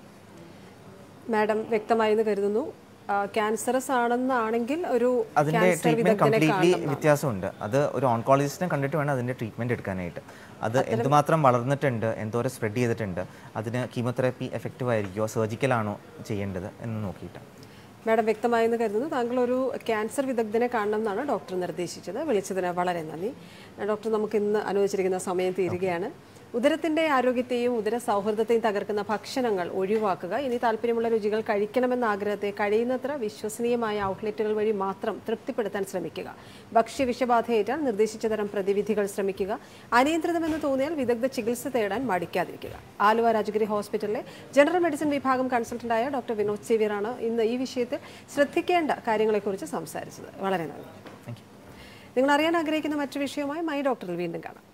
മാഡം വ്യക്തമായി എന്ന് കരുതുന്നു ക്യാൻസറസ് ആണെന്നാണെങ്കിൽ ഒരു അതിൻ്റെ ക്യാൻസർ ട്രീറ്റ്മെൻറ്റ് വിദഗ്ധനെ കംപ്ലീറ്റ്ലി കാണണം വ്യത്യാസമുണ്ട് അത് ഒരു ഓൺകോളജിസ്റ്റിനെ കണ്ടിട്ട് വേണം അതിൻ്റെ ട്രീറ്റ്മെൻറ്റ് എടുക്കാനായിട്ട് അത് എന്തുമാത്രം വളർന്നിട്ടുണ്ട് എന്തോരം സ്പ്രെഡ് ചെയ്തിട്ടുണ്ട് അതിന് കീമോതെറാപ്പി എഫക്റ്റീവ് ആയിരിക്കുമോ സർജിക്കലാണോ ചെയ്യേണ്ടത് എന്ന് നോക്കിയിട്ടാണ് മാഡം വ്യക്തമായെന്ന് കരുതുന്നു താങ്കൾ ഒരു ക്യാൻസർ വിദഗ്ധനെ കാണണം എന്നാണ് ഡോക്ടർ നിർദ്ദേശിച്ചത് വിളിച്ചതിന് വളരെ നന്ദി ഡോക്ടർ നമുക്ക് ഇന്ന് അനുവദിച്ചിരിക്കുന്ന സമയം തീരുകയാണ് ഉദരത്തിന്റെ ആരോഗ്യത്തെയും ഉദര സൗഹൃദത്തെയും തകർക്കുന്ന ഭക്ഷണങ്ങൾ ഒഴിവാക്കുക ഇനി താല്പര്യമുള്ള രുചികൾ കഴിക്കണമെന്ന ആഗ്രഹത്തെ കഴിയുന്നത്ര വിശ്വസനീയമായ ഔട്ട്ലെറ്റുകൾ വഴി മാത്രം തൃപ്തിപ്പെടുത്താൻ ശ്രമിക്കുക ഭക്ഷ്യ വിഷബാധയേറ്റാൽ നിർദ്ദേശിച്ച തരം പ്രതിവിധികൾ ശ്രമിക്കുക അനിയന്ത്രിതമെന്ന് തോന്നിയാൽ വിദഗ്ധ ചികിത്സ തേടാൻ മടിക്കാതിരിക്കുക ആലുവ രാജഗിരി ഹോസ്പിറ്റലിലെ ജനറൽ മെഡിസിൻ വിഭാഗം കൺസൾട്ടന്റായ ഡോക്ടർ വിനോദ് സേവ്യറാണ് ഇന്ന് ഈ വിഷയത്തിൽ ശ്രദ്ധിക്കേണ്ട കാര്യങ്ങളെക്കുറിച്ച് സംസാരിച്ചത് വളരെ നന്ദി താങ്ക് യു നിങ്ങൾ അറിയാൻ ആഗ്രഹിക്കുന്ന മറ്റു വിഷയവുമായി മൈ ഡോക്ടറിൽ വീണ്ടും കാണാം